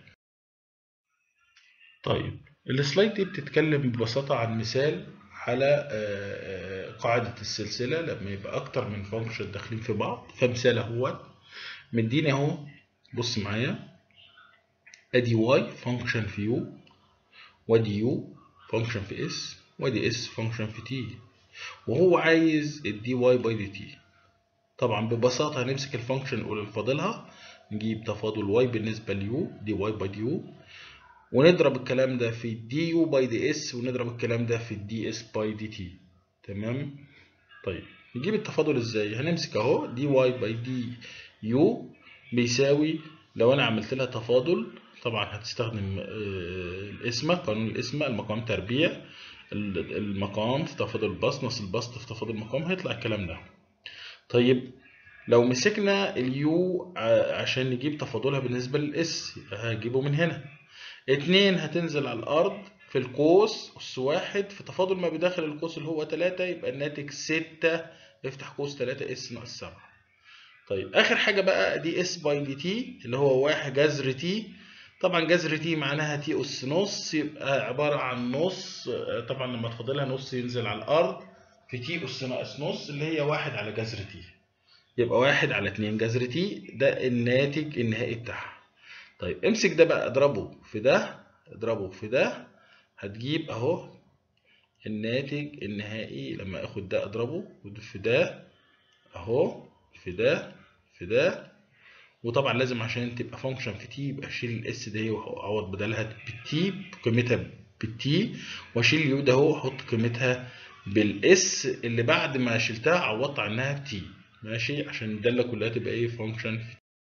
طيب السلايد دي بتتكلم ببساطة عن مثال على قاعدة السلسلة لما يبقى أكتر من فانكشن داخلين في بعض فمثال اهو مديني اهو بص معايا ادي واي فانكشن في يو وادي يو فانكشن في اس وادي اس فانكشن في تي وهو عايز الدي واي باي دي تي طبعا ببساطة هنمسك الفانكشن نقول الفاضلها نجيب تفاضل واي بالنسبة ليو دي واي باي دي يو ونضرب الكلام ده في دي يو باي دي اس ونضرب الكلام ده في الدي اس باي دي تي تمام طيب نجيب التفاضل ازاي هنمسك اهو دي واي باي دي يو بيساوي لو انا عملت لها تفاضل طبعا هتستخدم القسمة قانون القسمة المقام تربيع المقام في تفاضل البسط ناقص البسط في تفاضل المقام هيطلع الكلام ده طيب لو مسكنا اليو عشان نجيب تفاضلها بالنسبة للاس يبقى هجيبه من هنا اتنين هتنزل على الأرض في القوس أس واحد في تفاضل ما بداخل القوس اللي هو تلاتة يبقى الناتج ستة افتح قوس تلاتة اس ناقص سبعة طيب آخر حاجة بقى دي اس باي دي تي اللي هو واحد جذر تي طبعا جذر تي معناها تي أس نص يبقى عبارة عن نص طبعا لما تفاضلها نص ينزل على الأرض في تي أس ناقص نص اللي هي واحد على جذر تي يبقى واحد على اتنين جذر تي ده الناتج النهائي بتاعها طيب امسك ده بقى اضربه في ده اضربه في ده هتجيب اهو الناتج النهائي لما اخد ده اضربه في ده اهو في ده في ده وطبعا لازم عشان تبقى فانكشن في تي يبقى اشيل الاس ده واعوض بدلها بالتي بقيمتها بالتي واشيل اليو ده اهو واحط قيمتها بالاس اللي بعد ما شلتها عوضت عنها بتي ماشي عشان الداله كلها تبقى ايه فانكشن في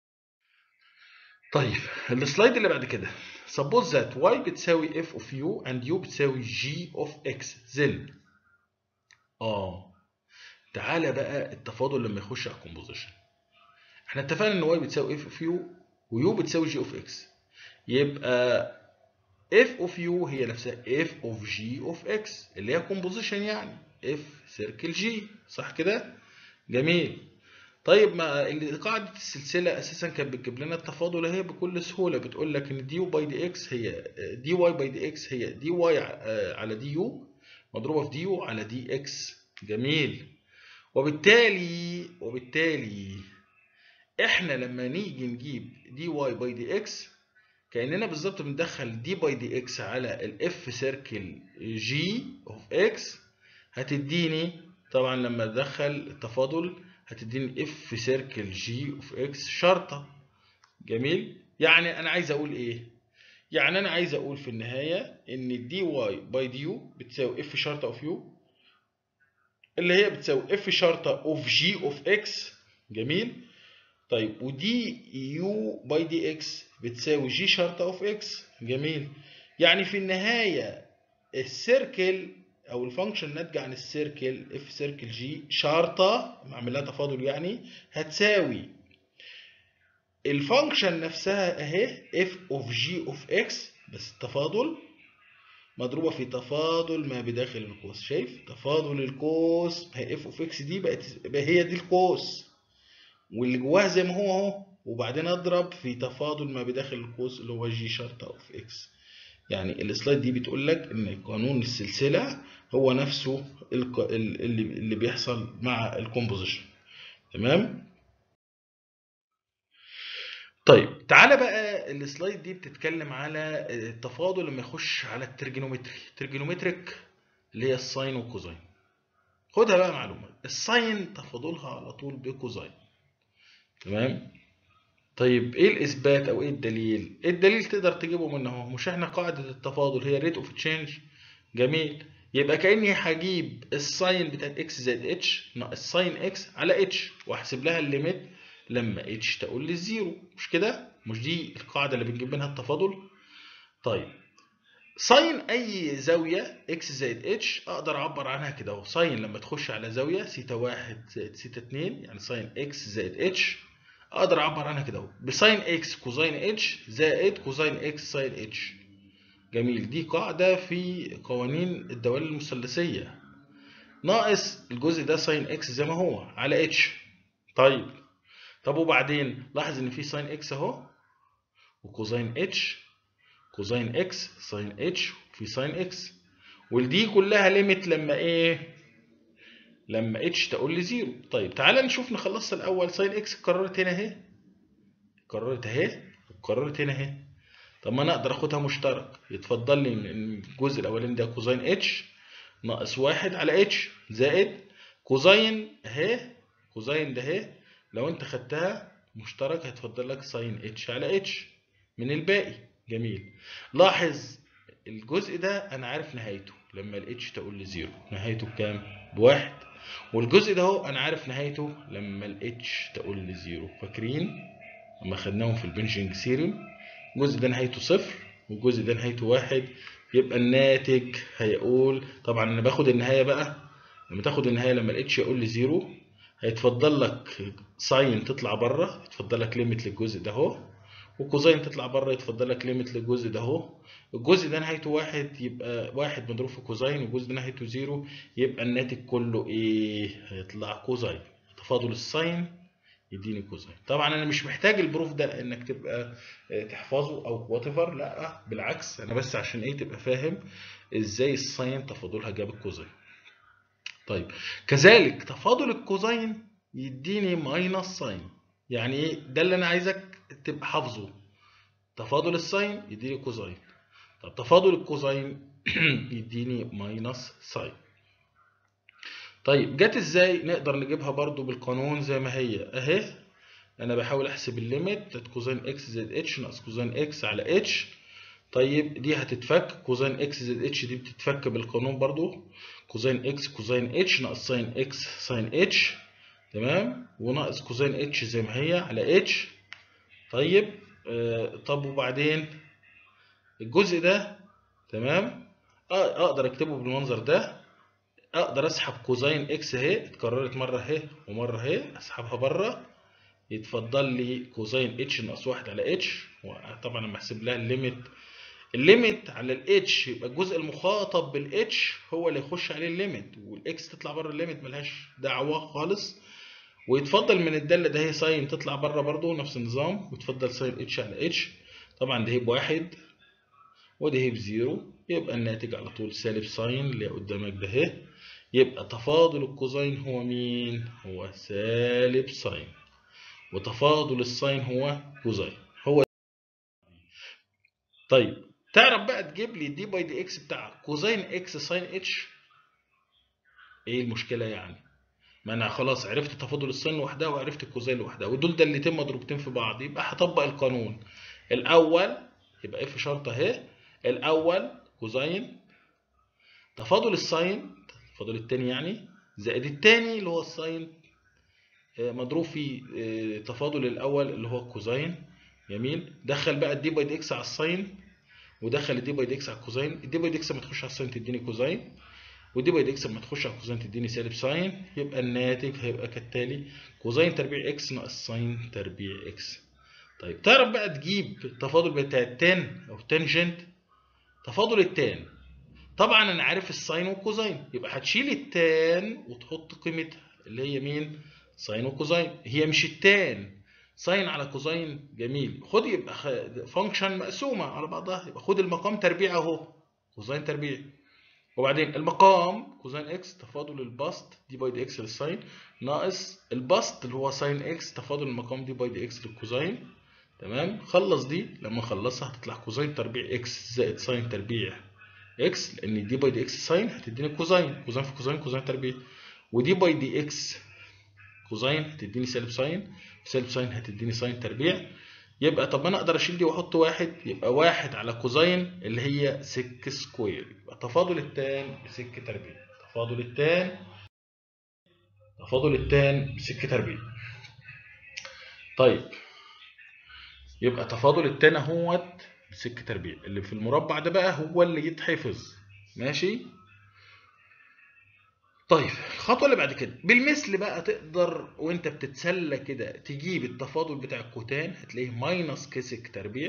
طيب السلايد اللي بعد كده suppose that y بتساوي f of u and u بتساوي g of x then اه تعالى بقى التفاضل لما يخش على الكومبوزيشن احنا اتفقنا ان y بتساوي f of u و u بتساوي g of x يبقى f of u هي نفسها f of g of x اللي هي كومبوزيشن يعني f سيركل g صح كده جميل طيب ما قاعدة السلسلة أساسا كانت بتجيب لنا التفاضل اهي بكل سهولة بتقول لك إن دي يو باي دي إكس هي دي واي باي دي إكس هي دي واي على دي يو مضروبة في دي يو على دي إكس جميل وبالتالي وبالتالي إحنا لما نيجي نجيب دي واي باي دي إكس كأننا بالظبط بندخل دي باي دي إكس على الإف سيركل جي أوف إكس هتديني طبعا لما أدخل التفاضل هتديني اف سيركل جي اوف اكس شرطه جميل يعني انا عايز اقول ايه يعني انا عايز اقول في النهايه ان الدي واي باي دي يو بتساوي اف شرطه اوف يو اللي هي بتساوي اف شرطه اوف جي اوف اكس جميل طيب ودي يو باي دي اكس بتساوي جي شرطه اوف اكس جميل يعني في النهايه السيركل او الفانكشن ناتجه عن السيركل اف سيركل جي شرطه معمل لها تفاضل يعني هتساوي الفانكشن نفسها اهي اف اوف جي اوف اكس بس التفاضل مضروبه في تفاضل ما بداخل القوس شايف تفاضل القوس هي اف اوف اكس دي بقت بقى هي دي القوس واللي جواها زي ما هو اهو وبعدين اضرب في تفاضل ما بداخل القوس اللي هو جي شرطه اوف اكس يعني السلايد دي بتقول لك ان قانون السلسله هو نفسه اللي اللي بيحصل مع الكومبوزيشن تمام طيب تعالى بقى السلايد دي بتتكلم على التفاضل لما يخش على الترجينومتري الترجينومتريك اللي هي الساين والكوزاين خدها بقى معلومه الساين تفاضلها على طول بكوزاين تمام طيب ايه الاثبات او ايه الدليل الدليل تقدر تجيبه من اهو مش احنا قاعده التفاضل هي ريت اوف تشينج جميل يبقى كاني هجيب الساين بتاعت اكس زائد اتش ناقص ساين اكس على اتش واحسب لها الليميت لما اتش تقول للزيرو مش كده مش دي القاعده اللي بنجيب منها التفاضل طيب ساين اي زاويه اكس زائد اتش اقدر اعبر عنها كده اهو ساين لما تخش على زاويه سيتا واحد زائد سيتا اتنين يعني ساين اكس زائد اتش اقدر اعبر عنها كده اهو بساين اكس كوزاين اتش زائد كوزاين اكس ساين اتش جميل دي قاعده في قوانين الدوال المثلثيه ناقص الجزء ده ساين اكس زي ما هو على اتش طيب طب وبعدين لاحظ ان في ساين اكس اهو وكوزاين اتش كوزاين اكس ساين اتش وفي ساين اكس والدي كلها ليميت لما ايه لما اتش تقول لي زيرو طيب تعالى نشوف نخلصها الاول ساين اكس اتكررت هنا اهي اتكررت اهي اتكررت هنا اهي طب ما انا اقدر اخدها مشترك يتفضل لي ان الجزء الاولاني ده كوزاين اتش ناقص واحد على اتش زائد كوزاين اهي كوزاين ده اهي لو انت خدتها مشترك هيتفضل لك ساين اتش على اتش من الباقي جميل لاحظ الجزء ده انا عارف نهايته لما الاتش تقول لي زيرو نهايته بكام بواحد والجزء ده اهو انا عارف نهايته لما الاتش تقول لي زيرو فاكرين لما خدناهم في البنشنج سيريم الجزء ده نهايته صفر والجزء ده نهايته واحد يبقى الناتج هيقول طبعا انا باخد النهايه بقى لما تاخد النهايه لما الاتش يقول لي زيرو هيتفضل لك ساين تطلع بره يتفضل لك ليميت للجزء ده اهو وكوزين تطلع بره يتفضل لك ليميت للجزء ده اهو الجزء ده نهايته واحد يبقى واحد مضروب في كوزين والجزء ده نهايته زيرو يبقى الناتج كله ايه هيطلع كوزين تفاضل الساين يديني كوزين طبعا انا مش محتاج البروف ده انك تبقى تحفظه او وات ايفر لا بالعكس انا بس عشان ايه تبقى فاهم ازاي الساين تفاضلها جاب الكوزين طيب كذلك تفاضل الكوزين يديني ماينس ساين يعني ايه ده اللي انا عايزك تبقى حافظه تفاضل الساين يديني كوزين طب تفاضل الكوزين يديني ماينس ساين طيب جت ازاي نقدر نجيبها برضو بالقانون زي ما هي اهي انا بحاول احسب الليميت بتاعت كوزين اكس زائد اتش ناقص كوزين اكس على اتش طيب دي هتتفك كوزين اكس زائد اتش دي بتتفك بالقانون برضو كوزين اكس كوزين اتش ناقص ساين اكس ساين اتش تمام وناقص كوزين اتش زي ما هي على اتش طيب آه طب وبعدين الجزء ده تمام آه اقدر اكتبه بالمنظر ده اقدر اسحب كوزين اكس اهي اتكررت مره اهي ومره اهي اسحبها بره يتفضل لي كوزين اتش ناقص واحد على اتش طبعا لما احسب لها الليميت الليميت على الاتش يبقى الجزء المخاطب بالاتش هو اللي يخش عليه الليميت والاكس تطلع بره الليميت ملهاش دعوه خالص ويتفضل من الداله ده هي ساين تطلع بره برضو نفس النظام ويتفضل ساين اتش على اتش طبعا ده هي بواحد وده هي بزيرو يبقى الناتج على طول سالب ساين اللي قدامك ده اهي يبقى تفاضل الكوزين هو مين؟ هو سالب ساين وتفاضل الساين هو كوزين هو طيب تعرف بقى تجيب لي دي باي دي اكس بتاع كوزين اكس ساين اتش ايه المشكله يعني ما انا خلاص عرفت تفاضل الساين لوحدها وعرفت الكوزين لوحدها ودول دالتين مضروبتين في بعض يبقى هطبق القانون الاول يبقى اف شرطه اهي الاول كوزين تفاضل الساين التفاضل الثاني يعني زائد الثاني اللي هو الساين مضروب في تفاضل الاول اللي هو الكوزين جميل دخل بقى الدي باي دي اكس على الساين ودخل الدي باي دي اكس على الكوزين الدي باي دي اكس لما تخش على الساين تديني كوزين ودي باي دي اكس لما تخش على الكوزين تديني سالب ساين يبقى الناتج هيبقى كالتالي كوزين تربيع اكس ناقص ساين تربيع اكس طيب تعرف بقى تجيب التفاضل بتاع التان او التانجنت تفاضل التان طبعا انا عارف الساين والكوزين يبقى هتشيل التان وتحط قيمتها اللي هي مين ساين وكوزين هي مش التان ساين على كوزين جميل خد يبقى فانكشن مقسومه على بعضها يبقى خد المقام تربيع اهو كوزين تربيع وبعدين المقام كوزين اكس تفاضل البسط دي باي دي اكس للساين ناقص البسط اللي هو ساين اكس تفاضل المقام دي باي دي اكس للكوزين تمام خلص دي لما اخلصها هتطلع كوزين تربيع اكس زائد ساين تربيع اكس لان دي باي دي اكس ساين هتديني كوزين كوزين في كوزين كوزين تربيع ودي باي دي اكس كوزين هتديني سالب ساين سالب ساين هتديني ساين تربيع يبقى طب ما انا اقدر اشيل دي واحط واحد يبقى واحد على كوزين اللي هي سك سكوير يبقى تفاضل التان بسك تربيع تفاضل التان تفاضل التان بسك تربيع طيب يبقى تفاضل التان اهوت بسك تربيع اللي في المربع ده بقى هو اللي يتحفظ ماشي طيب الخطوه اللي بعد كده بالمثل بقى تقدر وانت بتتسلى كده تجيب التفاضل بتاع الكوتان هتلاقيه ماينس كسك تربيع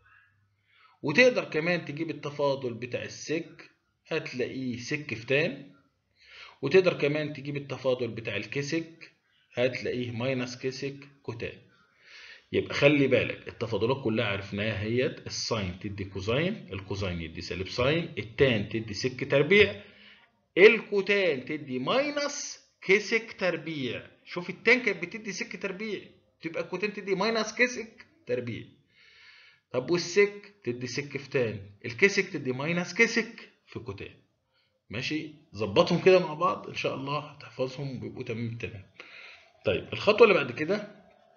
وتقدر كمان تجيب التفاضل بتاع السك هتلاقيه سك في تان وتقدر كمان تجيب التفاضل بتاع الكسك هتلاقيه ماينس كسك كوتان يبقى خلي بالك التفاضلات كلها عرفناها هيت الساين تدي كوزين الكوزين يدي سالب ساين التان تدي سك تربيع الكوتان تدي ماينس كسك تربيع شوف التان كانت بتدي سك تربيع تبقى الكوتان تدي ماينس كسك تربيع طب والسك تدي سك في تان الكسك تدي ماينس كسك في كوتان ماشي ظبطهم كده مع بعض ان شاء الله هتحفظهم ويبقوا تمام تمام طيب الخطوه اللي بعد كده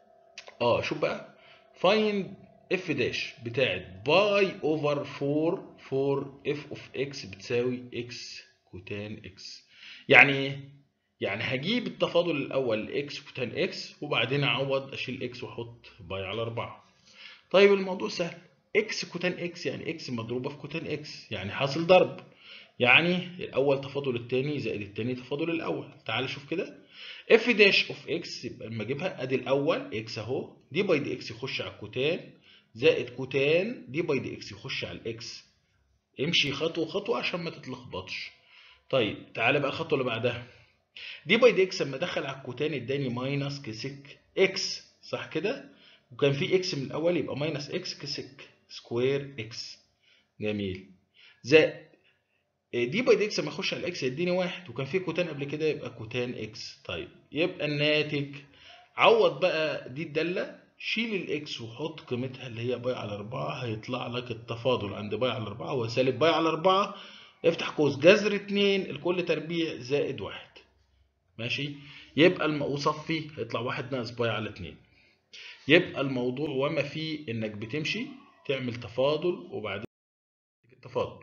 اه شوف بقى فايند اف داش بتاعت باي اوفر 4 4 اف اوف اكس بتساوي اكس كوتان اكس يعني ايه يعني هجيب التفاضل الاول اكس كوتان اكس وبعدين اعوض اشيل اكس واحط باي على 4 طيب الموضوع سهل اكس كوتان اكس يعني اكس مضروبه في كوتان اكس يعني حاصل ضرب يعني الاول تفاضل الثاني زائد الثاني تفاضل الاول تعال شوف كده اف داش اوف اكس يبقى لما اجيبها ادي الاول اكس اهو دي باي دي اكس يخش على الكوتان زائد كوتان دي باي دي اكس يخش على الاكس امشي خطوه خطوه عشان ما تتلخبطش طيب تعالى بقى الخطوه اللي بعدها دي باي دي اكس لما دخل على الكوتان اداني ماينس كسك اكس صح كده وكان في اكس من الاول يبقى ماينس اكس كسك سكوير اكس جميل زائد دي باي دي اكس لما اخش على الاكس يديني واحد وكان في كوتان قبل كده يبقى كوتان اكس طيب يبقى الناتج عوض بقى دي الداله شيل الاكس وحط قيمتها اللي هي باي على 4 هيطلع لك التفاضل عند باي على 4 هو سالب باي على 4 افتح قوس جذر 2 الكل تربيع زائد 1 ماشي يبقى الم... وصفي هيطلع 1 ناقص باي على 2 يبقى الموضوع وما فيه انك بتمشي تعمل تفاضل وبعدين التفاضل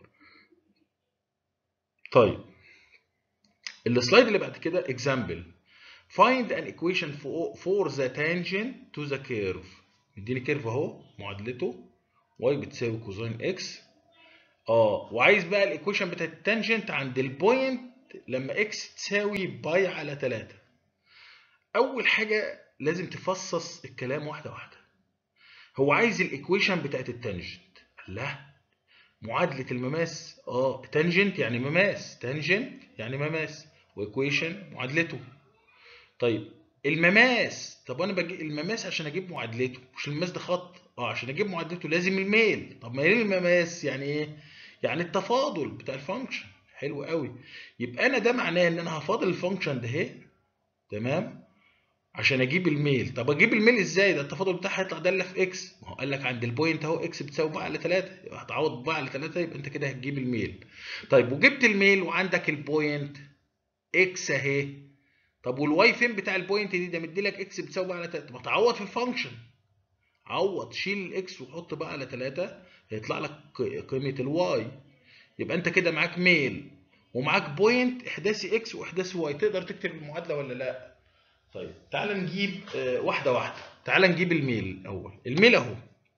طيب السلايد اللي بعد كده example find an equation for the tangent to the curve مديني كيرف اهو معادلته y بتساوي كوزين اكس اه وعايز بقى الايكويشن بتاعت التانجنت عند البوينت لما اكس تساوي باي على 3 اول حاجه لازم تفصص الكلام واحده واحده هو عايز الايكويشن بتاعت التانجنت لا معادله المماس اه تانجنت يعني مماس تانجنت يعني مماس وايكويشن معادلته طيب المماس طب انا بجيب المماس عشان اجيب معادلته مش المماس ده خط اه عشان اجيب معادلته لازم الميل طب ما ايه المماس يعني ايه يعني التفاضل بتاع الفانكشن حلو قوي يبقى انا ده معناه ان انا هفاضل الفانكشن ده اهي تمام عشان اجيب الميل طب اجيب الميل ازاي ده التفاضل بتاعها هيطلع داله في اكس ما هو قال لك عند البوينت اهو اكس بتساوي بقى على 3 يبقى هتعوض بقى على 3 يبقى انت كده هتجيب الميل طيب وجبت الميل وعندك البوينت اكس اهي طب والواي فين بتاع البوينت دي ده مدي لك اكس بتساوي بقى على 3 طب تعوض في الفانكشن عوض شيل الاكس وحط بقى على 3 هيطلع لك قيمه الواي يبقى انت كده معاك ميل ومعاك بوينت احداثي اكس واحداثي واي تقدر تكتب المعادله ولا لا طيب تعال نجيب واحده واحده تعال نجيب الميل الاول الميل اهو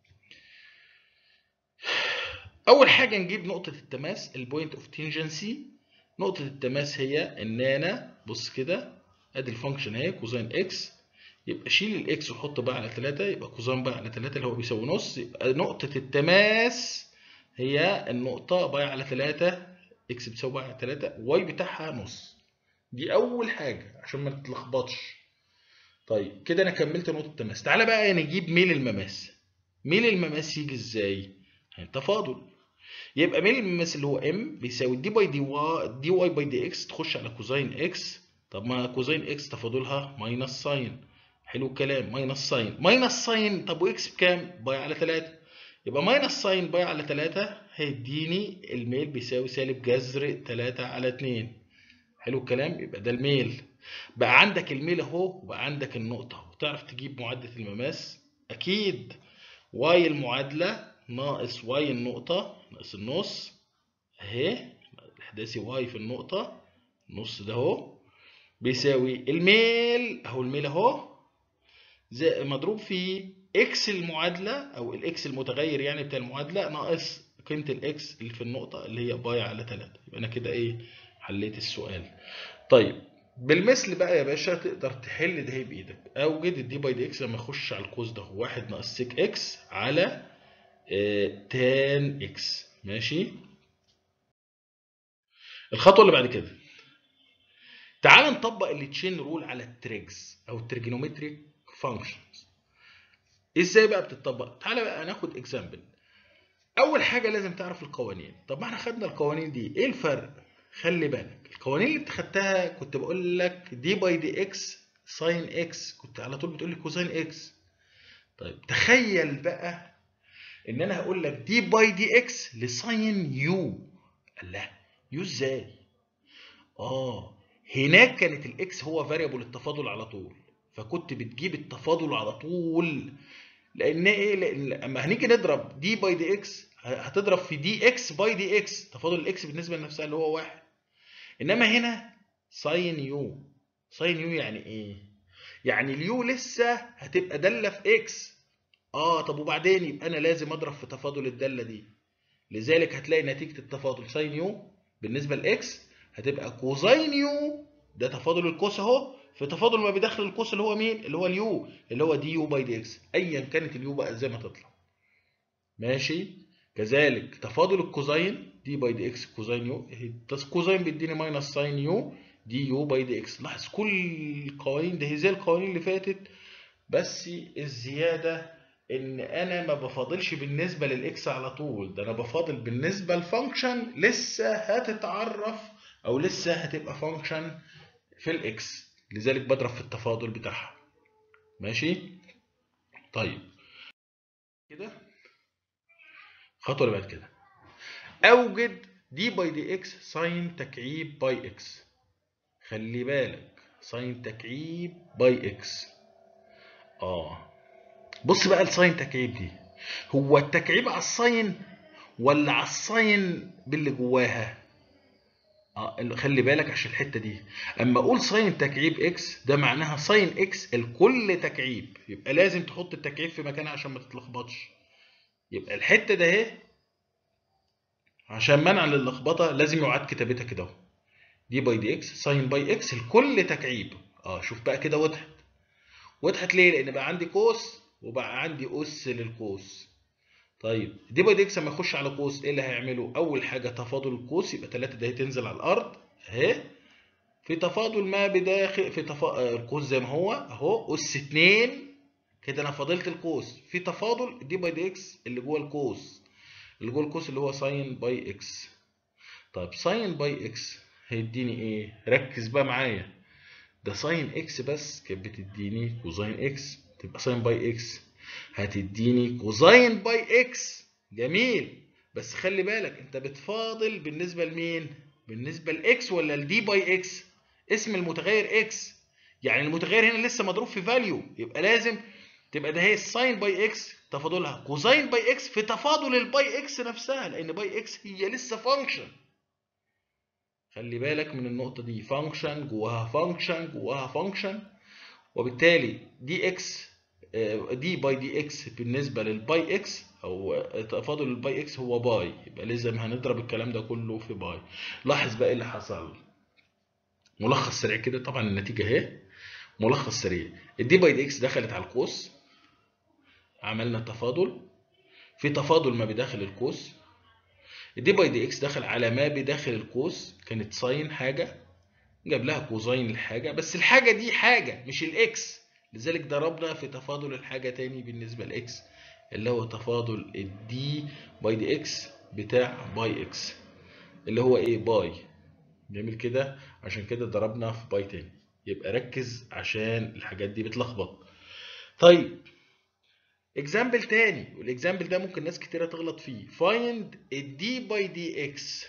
اول حاجه نجيب نقطه التماس البوينت اوف تنجنسي نقطه التماس هي ان انا بص كده ادي الفانكشن اهي كوزين اكس يبقى شيل الاكس وحط بقى على 3 يبقى كوزين بقى على 3 اللي هو بيساوي نص يبقى نقطه التماس هي النقطه باي على 3 اكس بتساوي باي على 3 واي بتاعها نص دي اول حاجه عشان ما تتلخبطش طيب كده انا كملت نقطه التماس تعالى بقى نجيب ميل المماس ميل المماس يجي ازاي التفاضل يبقى ميل المماس اللي هو ام بيساوي دي باي دي واي دي واي باي دي اكس تخش على كوزين اكس طب ما كوزين اكس تفاضلها ماينس ساين حلو الكلام ماينس ساين ماينس ساين طب واكس بكام باي على 3 يبقى ماينس ساين باي على 3 هيديني الميل بيساوي سالب جذر 3 على 2 حلو الكلام يبقى ده الميل بقى عندك الميل اهو وبقى عندك النقطه اهو تعرف تجيب معادله المماس اكيد واي المعادله ناقص واي النقطه ناقص النص اهي الاحداثي واي في النقطه النص ده اهو بيساوي الميل اهو الميل اهو زي مضروب في اكس المعادله او الاكس المتغير يعني بتاع المعادله ناقص قيمه الاكس اللي في النقطه اللي هي باي على 3 يبقى انا كده ايه حليت السؤال طيب بالمثل بقى يا باشا تقدر تحل ده بايدك اوجد الدي باي دي اكس لما اخش على القوس ده 1 ناقص سيك اكس على آه تان اكس ماشي الخطوه اللي بعد كده تعال نطبق التشين رول على التريجز او التريجونومتريك فانكشنز ازاي بقى بتطبق تعال بقى ناخد اكزامبل اول حاجه لازم تعرف القوانين طب ما احنا خدنا القوانين دي ايه الفرق خلي بالك القوانين اللي انت خدتها كنت بقول لك دي باي دي اكس ساين اكس كنت على طول بتقول لي كوساين اكس طيب تخيل بقى ان انا هقول لك دي باي دي اكس لساين يو الله يو ازاي اه هناك كانت الاكس هو فاريبل التفاضل على طول فكنت بتجيب التفاضل على طول لان ايه لان اما هنيجي نضرب دي باي دي اكس هتضرب في دي اكس باي دي اكس تفاضل الاكس بالنسبه لنفسها اللي هو واحد انما هنا ساين يو ساين يو يعني ايه يعني اليو لسه هتبقى داله في اكس اه طب وبعدين يبقى انا لازم اضرب في تفاضل الداله دي لذلك هتلاقي نتيجه التفاضل ساين يو بالنسبه لاكس هتبقى كوزين يو ده تفاضل الكوس اهو في تفاضل ما بيدخل القوس اللي هو مين اللي هو اليو اللي هو دي يو باي دي اكس ايا كانت اليو بقى زي ما تطلع ماشي كذلك تفاضل الكوزين دي باي دي اكس كوزين يو كوزين بيديني ماينس ساين يو دي يو باي دي اكس لاحظ كل القوانين ده هي زي القوانين اللي فاتت بس الزياده ان انا ما بفاضلش بالنسبه للاكس على طول ده انا بفاضل بالنسبه لفانكشن لسه هتتعرف او لسه هتبقى فانكشن في الاكس لذلك بضرب في التفاضل بتاعها ماشي طيب كده الخطوه اللي بعد كده اوجد دي باي دي اكس ساين تكعيب باي اكس خلي بالك ساين تكعيب باي اكس اه بص بقى الساين تكعيب دي هو التكعيب على الساين ولا على الساين باللي جواها اه خلي بالك عشان الحته دي اما اقول ساين تكعيب اكس ده معناها ساين اكس الكل تكعيب يبقى لازم تحط التكعيب في مكانها عشان ما تتلخبطش يبقى الحته ده اهي عشان منع للخبطه لازم يعاد كتابتها كده اهو دي باي دي اكس ساين باي اكس الكل تكعيب اه شوف بقى كده وضحت وضحت ليه لان بقى عندي قوس وبقى عندي اس للقوس طيب دي باي دي اكس لما يخش على قوس ايه اللي هيعمله اول حاجه تفاضل القوس يبقى 3 ده تنزل على الارض اهي في تفاضل ما بداخل في تفا... القوس زي ما هو اهو اس 2 كده انا فاضلت القوس في تفاضل دي باي دي اكس اللي جوه القوس اللي جوه القوس اللي هو ساين باي اكس طيب ساين باي اكس هيديني ايه ركز بقى معايا ده ساين اكس بس كانت بتديني كوزاين اكس تبقى ساين باي اكس هتديني كوزاين باي اكس جميل بس خلي بالك انت بتفاضل بالنسبه لمين بالنسبه لاكس ولا لدي باي اكس اسم المتغير اكس يعني المتغير هنا لسه مضروب في فاليو يبقى لازم تبقى ده هي الساين باي اكس تفاضلها كوزين باي اكس في تفاضل الباي اكس نفسها لان باي اكس هي لسه فانكشن خلي بالك من النقطة دي فانكشن جواها فانكشن جواها فانكشن وبالتالي دي اكس دي باي دي اكس بالنسبة للباي اكس او تفاضل الباي اكس هو باي يبقى لازم هنضرب الكلام ده كله في باي لاحظ بقى ايه اللي حصل ملخص سريع كده طبعا النتيجة اهي ملخص سريع الدي باي دي اكس دخلت على القوس عملنا تفاضل في تفاضل ما بداخل القوس الدي باي دي اكس دخل على ما بداخل القوس كانت ساين حاجه جاب لها كوزين الحاجه بس الحاجه دي حاجه مش الاكس لذلك ضربنا في تفاضل الحاجه تاني بالنسبه لاكس اللي هو تفاضل الدي باي دي اكس بتاع باي اكس اللي هو ايه باي جميل كده عشان كده ضربنا في باي تاني يبقى ركز عشان الحاجات دي بتلخبط طيب اكزامبل تاني والاكزامبل ده ممكن ناس كتيره تغلط فيه find الدي باي دي اكس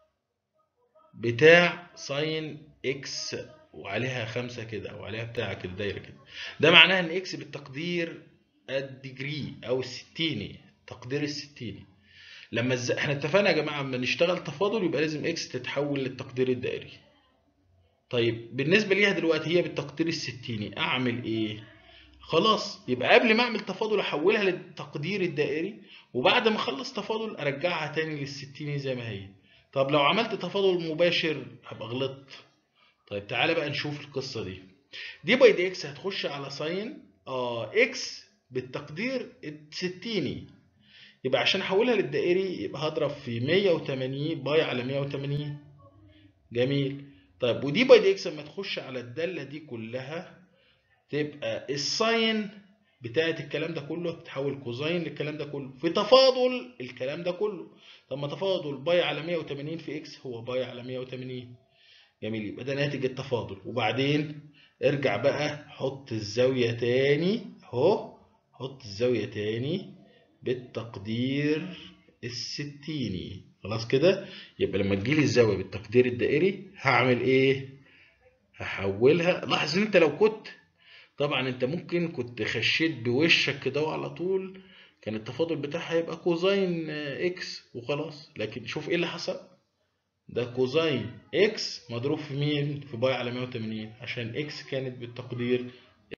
بتاع ساين اكس وعليها خمسة كده او عليها بتاع كده دايره كده ده معناها ان اكس بالتقدير الديجري او الستيني تقدير الستيني لما الز... احنا اتفقنا يا جماعه لما نشتغل تفاضل يبقى لازم اكس تتحول للتقدير الدائري طيب بالنسبه ليها دلوقتي هي بالتقدير الستيني اعمل ايه خلاص يبقى قبل ما اعمل تفاضل احولها للتقدير الدائري وبعد ما اخلص تفاضل ارجعها تاني للستيني زي ما هي طب لو عملت تفاضل مباشر هبقى غلطت طيب تعالى بقى نشوف القصه دي دي باي دي اكس هتخش على ساين اه اكس بالتقدير الستيني يبقى عشان احولها للدائري يبقى هضرب في 180 باي على 180 جميل طيب ودي باي دي اكس لما تخش على الداله دي كلها تبقى الساين بتاعت الكلام ده كله تتحول كوزين للكلام ده كله في تفاضل الكلام ده كله طب ما تفاضل باي على 180 في اكس هو باي على 180 جميل يبقى ده ناتج التفاضل وبعدين ارجع بقى حط الزاوية تاني اهو حط الزاوية تاني بالتقدير الستيني خلاص كده يبقى لما تجيلي الزاوية بالتقدير الدائري هعمل ايه هحولها لاحظ ان انت لو كنت طبعا انت ممكن كنت خشيت بوشك كده على طول كان التفاضل بتاعها هيبقى كوزين اكس وخلاص لكن شوف ايه اللي حصل ده كوزين اكس مضروب في مين في باي على 180 عشان اكس كانت بالتقدير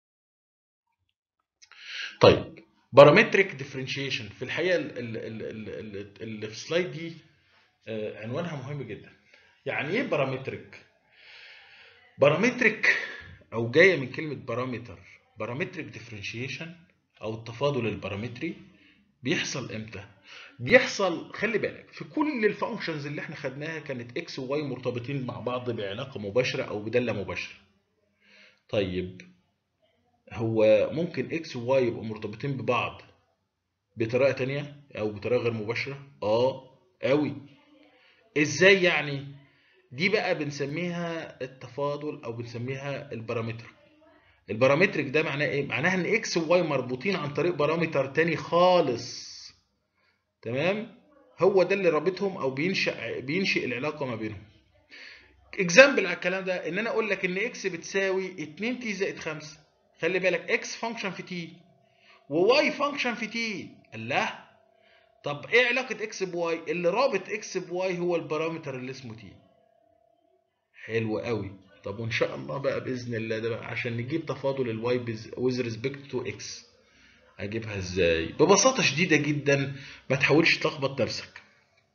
طيب بارامتريك ديفرنشيشن في الحقيقه اللي في السلايد دي عنوانها مهم جدا يعني ايه بارامتريك بارامتريك او جايه من كلمه بارامتر بارامتريك ديفرنشيشن او التفاضل البارامتري بيحصل امتى بيحصل خلي بالك في كل الفانكشنز اللي احنا خدناها كانت اكس وواي مرتبطين مع بعض بعلاقه مباشره او بداله مباشره طيب هو ممكن اكس وواي يبقوا مرتبطين ببعض بطريقه تانية او بطريقه غير مباشره اه قوي ازاي يعني دي بقى بنسميها التفاضل او بنسميها البارامتر البارامترك ده معناه ايه معناها ان اكس وواي مربوطين عن طريق بارامتر تاني خالص تمام هو ده اللي رابطهم او بينشأ بينشئ العلاقه ما بينهم اكزامبل على الكلام ده ان انا اقول لك ان اكس بتساوي 2 تي زائد 5 خلي بالك اكس فانكشن في تي وواي فانكشن في تي الله طب ايه علاقه اكس بواي اللي رابط اكس بواي هو البارامتر اللي اسمه تي حلو قوي طب وان شاء الله بقى باذن الله ده بقى عشان نجيب تفاضل الواي ويز ريسبكت تو اكس اجيبها ازاي ببساطه شديده جدا ما تحاولش تلخبط نفسك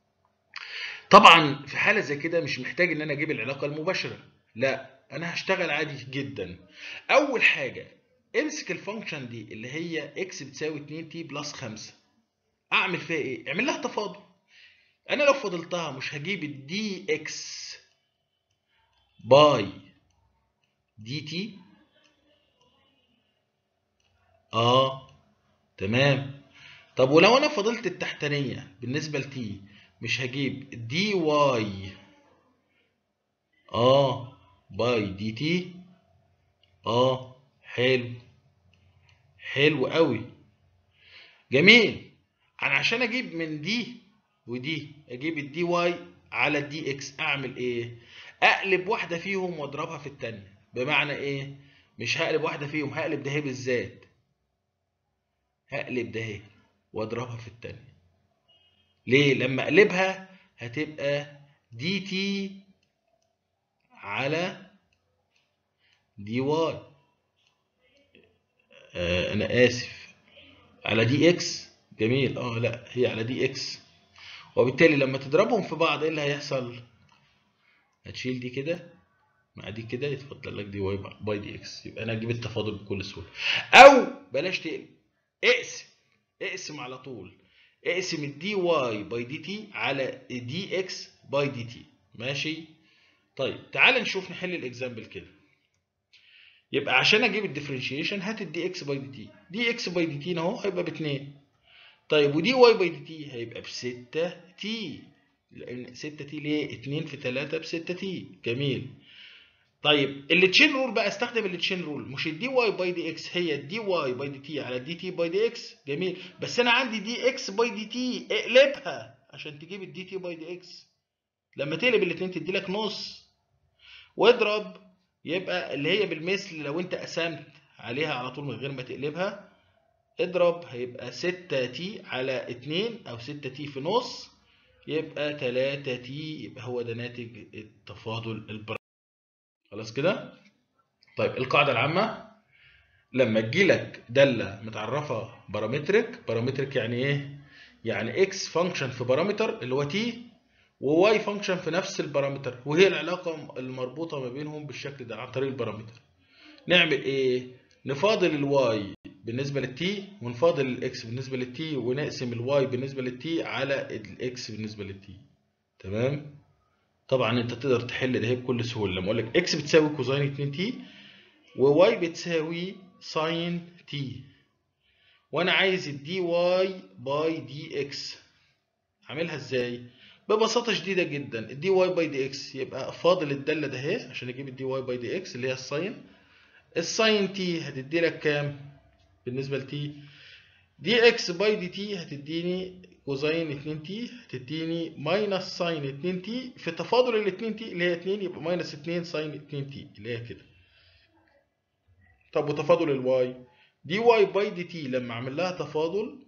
طبعا في حاله زي كده مش محتاج ان انا اجيب العلاقه المباشره لا انا هشتغل عادي جدا اول حاجه امسك الفانكشن دي اللي هي اكس بتساوي 2 تي بلس 5 اعمل فيها ايه اعمل لها تفاضل انا لو فضلتها مش هجيب الدي اكس باي دي تي اه تمام طب ولو انا فضلت التحتانيه بالنسبه لتي مش هجيب دي واي اه باي دي تي اه حلو حلو قوي جميل انا عشان اجيب من دي ودي اجيب الدي واي على الدي اكس اعمل ايه اقلب واحده فيهم واضربها في الثانيه بمعنى ايه مش هقلب واحده فيهم هقلب ده بالذات هقلب ده واضربها في التانية ليه لما اقلبها هتبقى دي تي على دي واي آه انا اسف على دي اكس جميل اه لا هي على دي اكس وبالتالي لما تضربهم في بعض ايه اللي هيحصل هتشيل دي كده مع دي كده يتفضل لك دي واي باي دي اكس يبقى انا اجيب التفاضل بكل سهوله او بلاش تقلب اقسم اقسم على طول اقسم الدي واي باي دي تي على دي اكس باي دي تي ماشي طيب تعال نشوف نحل الاكزامبل كده يبقى عشان اجيب الديفرنشيشن هات الدي اكس باي دي تي دي اكس باي دي تي اهو هيبقى ب 2 طيب ودي واي باي دي تي هيبقى ب 6 تي لان 6 تي ليه 2 في 3 ب 6 تي جميل طيب التشين رول بقى استخدم التشين رول مش الدي واي باي دي اكس هي الدي واي باي دي تي على الدي تي باي دي اكس جميل بس انا عندي دي اكس باي دي تي اقلبها عشان تجيب الدي تي باي دي اكس لما تقلب الاثنين تدي لك نص واضرب يبقى اللي هي بالمثل لو انت قسمت عليها على طول من غير ما تقلبها اضرب هيبقى 6 تي على 2 او 6 تي في نص يبقى 3 تي يبقى هو ده ناتج التفاضل البرامتري خلاص كده طيب القاعده العامه لما تجيلك داله متعرفه بارامتريك بارامتريك يعني ايه يعني اكس فانكشن في بارامتر اللي هو تي وواي فانكشن في نفس البارامتر وهي العلاقه المربوطه ما بينهم بالشكل ده عن طريق البارامتر نعمل ايه نفاضل الواي بالنسبه للتي ونفاضل الاكس بالنسبه للتي ونقسم الواي بالنسبه للتي على الاكس بالنسبه للتي تمام طبعا انت تقدر تحل ده بكل سهوله لما اقول لك اكس بتساوي كوزين 2 تي وواي بتساوي ساين تي وانا عايز الدي واي باي دي اكس اعملها ازاي ببساطه شديده جدا الدي واي باي دي اكس يبقى فاضل الداله ده اهي عشان اجيب الدي واي باي دي اكس اللي هي الساين الساين تي هتدي لك كام بالنسبه لتي دي اكس باي دي تي هتديني كوزين 2 تي هتديني ماينس ساين 2 تي في تفاضل ال 2 تي اللي هي 2 يبقى ماينس 2 ساين 2 تي اللي هي كده طب وتفاضل الواي دي واي باي دي تي لما اعمل لها تفاضل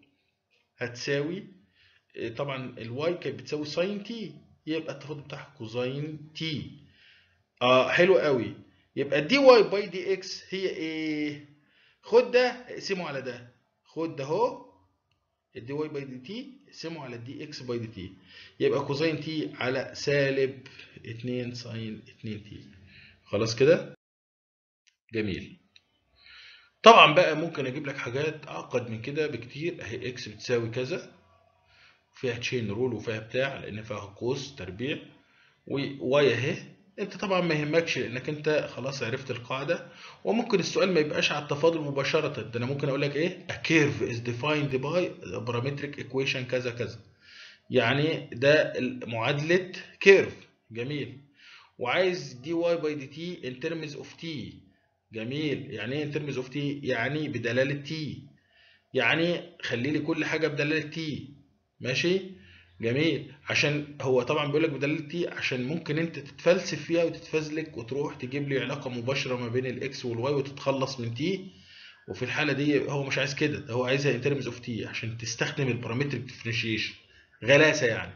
هتساوي طبعا الواي كانت بتساوي ساين تي يبقى التفاضل بتاعها كوزين تي اه حلو قوي يبقى دي واي باي دي اكس هي ايه خد ده اقسمه على ده خد ده اهو الدي واي باي دي تي اقسمه على الدي اكس باي دي تي يبقى كوزين تي على سالب 2 ساين 2 تي خلاص كده جميل طبعا بقى ممكن اجيب لك حاجات اعقد من كده بكتير اهي اكس بتساوي كذا فيها تشين رول وفيها بتاع لان فيها قوس تربيع وواي اهي انت طبعا ما يهمكش لانك انت خلاص عرفت القاعده وممكن السؤال ما يبقاش على التفاضل مباشره ده انا ممكن اقول لك ايه a curve is defined by parametric equation كذا كذا يعني ده معادله كيرف جميل وعايز دي واي باي دي تي ان terms اوف تي جميل يعني ايه ان terms اوف تي يعني بدلاله تي يعني خلي لي كل حاجه بدلاله تي ماشي جميل عشان هو طبعا بيقول لك بدلاله تي عشان ممكن انت تتفلسف فيها وتتفزلك وتروح تجيب لي علاقه مباشره ما بين الاكس والواي وتتخلص من تي وفي الحاله دي هو مش عايز كده ده هو عايزها ان terms اوف تي عشان تستخدم البارامتريك ديفرنشيشن غلاسه يعني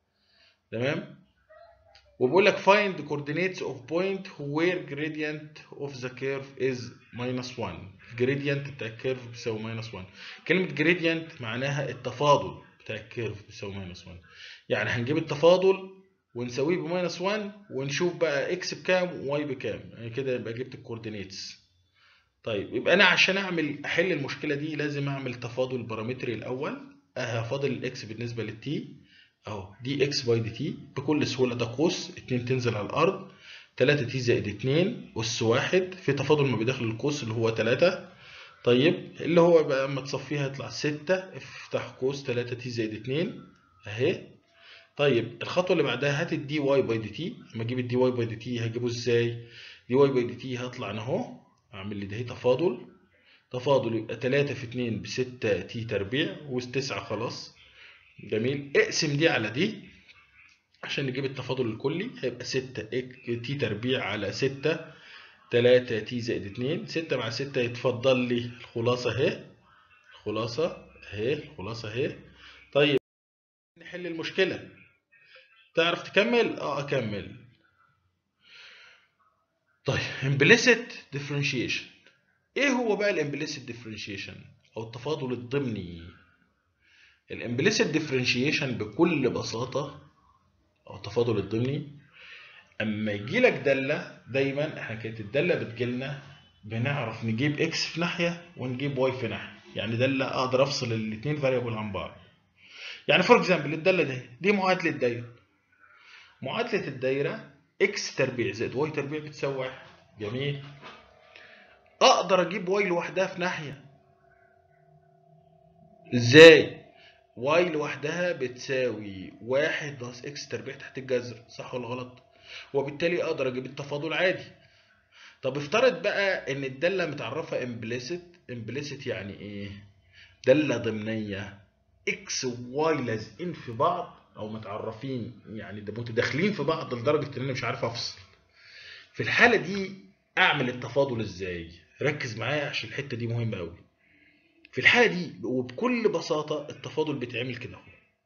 تمام وبقول لك find the coordinates of point where gradient of the curve is minus 1 gradient بتاع الكيرف بيساوي minus 1 كلمة gradient معناها التفاضل بتاع الكيرف بيساوي minus 1 يعني هنجيب التفاضل ونساويه بماينس 1 ونشوف بقى اكس بكام وواي بكام يعني كده يبقى جبت الكوردينيتس طيب يبقى انا عشان اعمل احل المشكله دي لازم اعمل تفاضل بارامتري الاول هفاضل الاكس بالنسبه للتي اهو دي اكس باي دي تي بكل سهوله ده قوس 2 تنزل على الارض 3 تي زائد 2 اس 1 في تفاضل ما بيداخل القوس اللي هو 3 طيب اللي هو بقى اما تصفيها يطلع 6 افتح قوس 3 تي زائد 2 اهي طيب الخطوه اللي بعدها هات الدي واي باي دي تي اما اجيب الدي واي باي دي تي هجيبه ازاي دي واي باي دي تي هطلع انا اهو اعمل لي ده تفاضل تفاضل يبقى 3 في 2 ب 6 تي تربيع و9 خلاص جميل اقسم دي على دي عشان نجيب التفاضل الكلي هيبقى 6 تي تربيع على 6 3 تي زائد 2 6 مع 6 يتفضل لي الخلاصة اهي الخلاصة اهي الخلاصه اهي طيب نحل المشكله تعرف تكمل اه اكمل طيب implicit differentiation ايه هو بقى الامبليسيت differentiation او التفاضل الضمني الامبليسيت differentiation بكل بساطه او التفاضل الضمني اما يجي لك داله دايما احنا كانت الداله بتجيلنا بنعرف نجيب اكس في ناحيه ونجيب واي في ناحيه يعني داله اقدر افصل الاثنين فاريبل عن بعض يعني فور اكزامبل الداله دي دي معادله دايره معادله الدايره اكس تربيع زائد واي تربيع بتساوي واحد جميل اقدر اجيب واي لوحدها في ناحيه ازاي واي لوحدها بتساوي واحد ناقص اكس تربيع تحت الجذر صح ولا غلط وبالتالي اقدر اجيب التفاضل عادي طب افترض بقى ان الداله متعرفه امبليسيت امبليسيت يعني ايه داله ضمنيه اكس وواي لازقين في بعض او متعرفين يعني ده متداخلين في بعض لدرجه ان انا مش عارف افصل في الحاله دي اعمل التفاضل ازاي ركز معايا عشان الحته دي مهمه قوي في الحاله دي وبكل بساطه التفاضل بيتعمل كده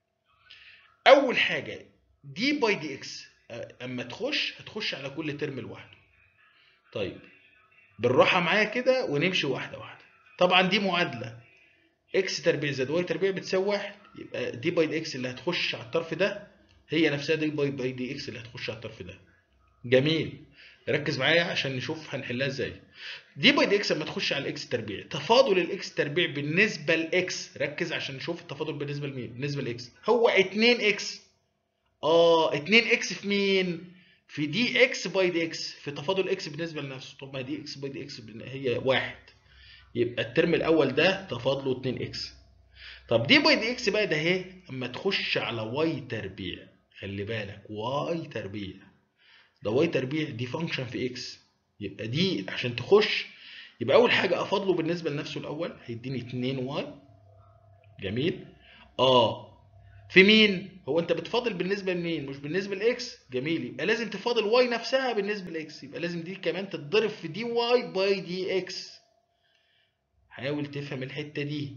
اهو اول حاجه دي باي دي اكس اما تخش هتخش على كل ترم لوحده طيب بالراحه معايا كده ونمشي واحده واحده طبعا دي معادله اكس تربيع زائد واي تربيع بتساوي واحد يبقى دي باي دي اكس اللي هتخش على الطرف ده هي نفسها دي باي باي دي اكس اللي هتخش على الطرف ده جميل ركز معايا عشان نشوف هنحلها ازاي دي باي دي اكس لما تخش على الاكس تربيع تفاضل الاكس تربيع بالنسبه لاكس ركز عشان نشوف التفاضل بالنسبه لمين بالنسبه لاكس هو 2 اكس اه 2 اكس في مين في دي اكس باي دي اكس في تفاضل اكس بالنسبه لنفسه طب ما دي اكس باي دي اكس هي واحد يبقى الترم الاول ده تفاضله 2 اكس طب دي باي دي اكس بقى ده اهي اما تخش على واي تربيع خلي بالك واي تربيع ده واي تربيع دي فانكشن في اكس يبقى دي عشان تخش يبقى اول حاجه افاضله بالنسبه لنفسه الاول هيديني 2 واي جميل اه في مين هو انت بتفاضل بالنسبه لمين مش بالنسبه لاكس جميل يبقى لازم تفاضل واي نفسها بالنسبه لاكس يبقى لازم دي كمان تتضرب في دي واي باي دي اكس حاول تفهم الحته دي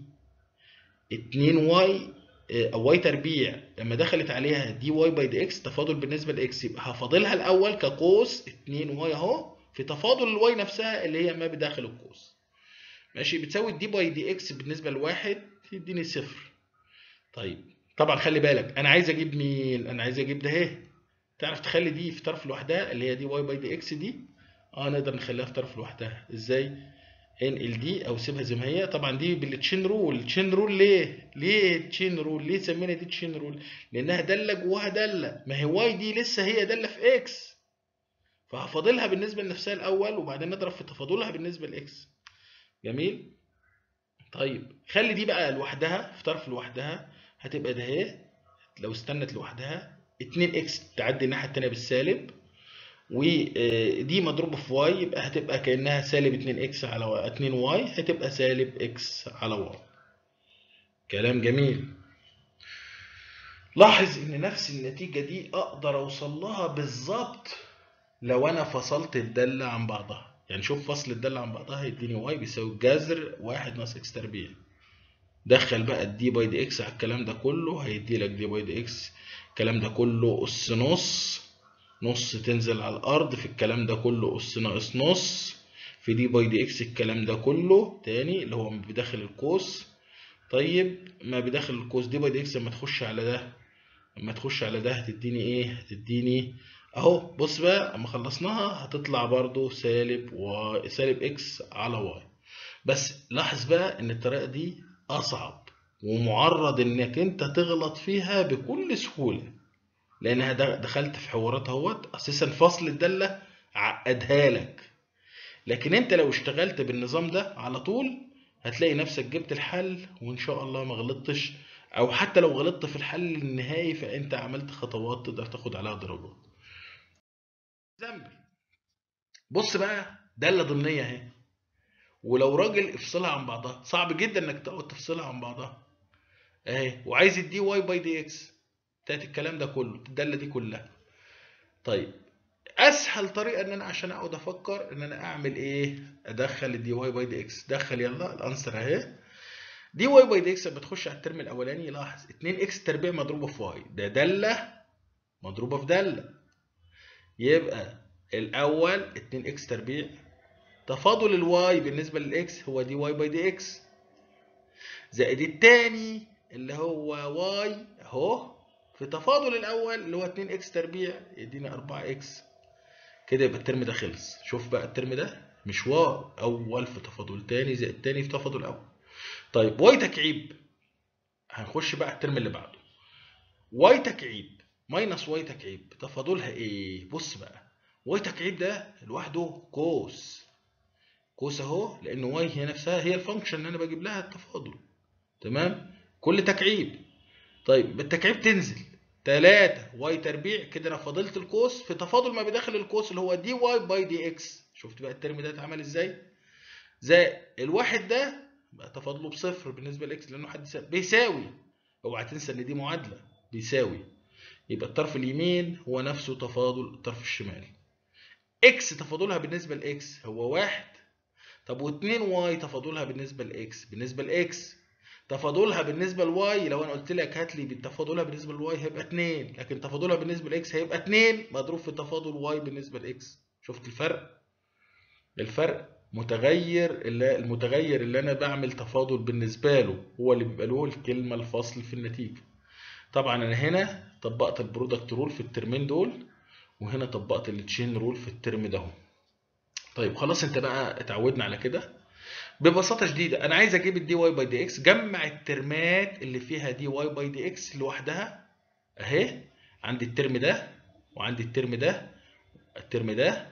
2 واي او واي تربيع لما دخلت عليها دي واي باي دي اكس تفاضل بالنسبه لاكس يبقى هفاضلها الاول كقوس 2 واي اهو في تفاضل الواي نفسها اللي هي ما بداخل القوس ماشي بتساوي دي باي دي اكس بالنسبه لواحد تديني صفر طيب طبعا خلي بالك انا عايز اجيب مين انا عايز اجيب ده اهي تعرف تخلي دي في طرف لوحدها اللي هي دي واي باي دي اكس دي اه نقدر نخليها في طرف لوحدها ازاي انقل دي او سيبها زي ما هي طبعا دي بالتشين رول تشين رول ليه ليه تشين رول ليه سمينا دي تشين رول لانها داله جواها داله ما هي واي دي لسه هي داله في اكس فهفاضلها بالنسبه لنفسها الاول وبعدين نضرب في تفاضلها بالنسبه لاكس جميل طيب خلي دي بقى لوحدها في طرف لوحدها هتبقى ده اهي لو استنت لوحدها 2 اكس تعدي الناحيه الثانيه بالسالب ودي مضروبه في واي يبقى هتبقى كانها سالب 2 اكس على 2 واي هتبقى سالب اكس على واي كلام جميل لاحظ ان نفس النتيجه دي اقدر اوصل لها بالظبط لو انا فصلت الداله عن بعضها يعني شوف فصل الداله عن بعضها هيديني واي بيساوي جذر 1 ناقص اكس تربيع دخل بقى الدي باي دي اكس على الكلام ده كله هيدي لك دي باي دي اكس الكلام ده كله اس نص نص تنزل على الارض في الكلام ده كله اس ناقص نص في دي باي دي اكس الكلام ده كله تاني اللي هو بداخل القوس طيب ما بداخل القوس دي باي دي اكس لما تخش على ده لما تخش على ده هتديني ايه هتديني اهو بص بقى اما خلصناها هتطلع برضو سالب و سالب اكس على واي بس لاحظ بقى ان الطريقه دي اصعب ومعرض انك انت تغلط فيها بكل سهوله لانها دخلت في حوارات اهوت اساسا فصل الداله عقدها لك لكن انت لو اشتغلت بالنظام ده على طول هتلاقي نفسك جبت الحل وان شاء الله ما غلطتش او حتى لو غلطت في الحل النهائي فانت عملت خطوات تقدر تاخد عليها درجات ذنبي بص بقى داله ضمنيه اهي ولو راجل افصلها عن بعضها صعب جدا انك تقعد تفصلها عن بعضها اهي وعايز الدي واي باي دي اكس بتاعت الكلام ده كله الداله دي كلها طيب اسهل طريقه ان انا عشان اقعد افكر ان انا اعمل ايه ادخل الدي واي باي دي اكس دخل يلا الانسر اهي دي واي باي دي اكس لما تخش على الترم الاولاني لاحظ 2 اكس تربيع مضروبه في واي ده داله مضروبه في داله يبقى الاول 2 اكس تربيع تفاضل الواي بالنسبه للاكس هو دي واي باي دي اكس زائد التاني اللي هو واي اهو في تفاضل الاول اللي هو 2 اكس تربيع يدينا 4 اكس كده يبقى الترم ده خلص شوف بقى الترم ده مش واي اول في تفاضل تاني زائد تاني في تفاضل اول طيب واي تكعيب هنخش بقى الترم اللي بعده واي تكعيب ماينس واي تكعيب تفاضلها ايه بص بقى واي تكعيب ده لوحده كوس كوس اهو لان واي هي نفسها هي الفانكشن اللي انا بجيب لها التفاضل تمام كل تكعيب طيب بالتكعيب تنزل 3 واي تربيع كده انا فاضلت القوس في تفاضل ما بداخل القوس اللي هو دي واي باي دي اكس شفت بقى الترم ده اتعمل ازاي زائد الواحد ده بقى تفاضله بصفر بالنسبه لاكس لانه حد سا... بيساوي اوعى تنسى ان دي معادله بيساوي يبقى الطرف اليمين هو نفسه تفاضل الطرف الشمال اكس تفاضلها بالنسبه لاكس هو واحد طب و2 واي تفاضلها بالنسبه لاكس بالنسبه لاكس تفاضلها بالنسبه لواي لو انا قلت لك هات لي تفاضلها بالنسبه لواي هيبقى 2 لكن تفاضلها بالنسبه لاكس هيبقى 2 مضروب في تفاضل واي بالنسبه لاكس شفت الفرق الفرق متغير اللي المتغير اللي انا بعمل تفاضل بالنسبه له هو اللي بيبقى له الكلمه الفصل في النتيجه طبعا انا هنا طبقت البرودكت رول في الترمين دول وهنا طبقت التشين رول في الترم ده طيب خلاص انت بقى اتعودنا على كده ببساطه شديده انا عايز اجيب الدي واي باي دي اكس جمع الترمات اللي فيها دي واي باي دي اكس لوحدها اهي عندي الترم ده وعندي الترم ده الترم ده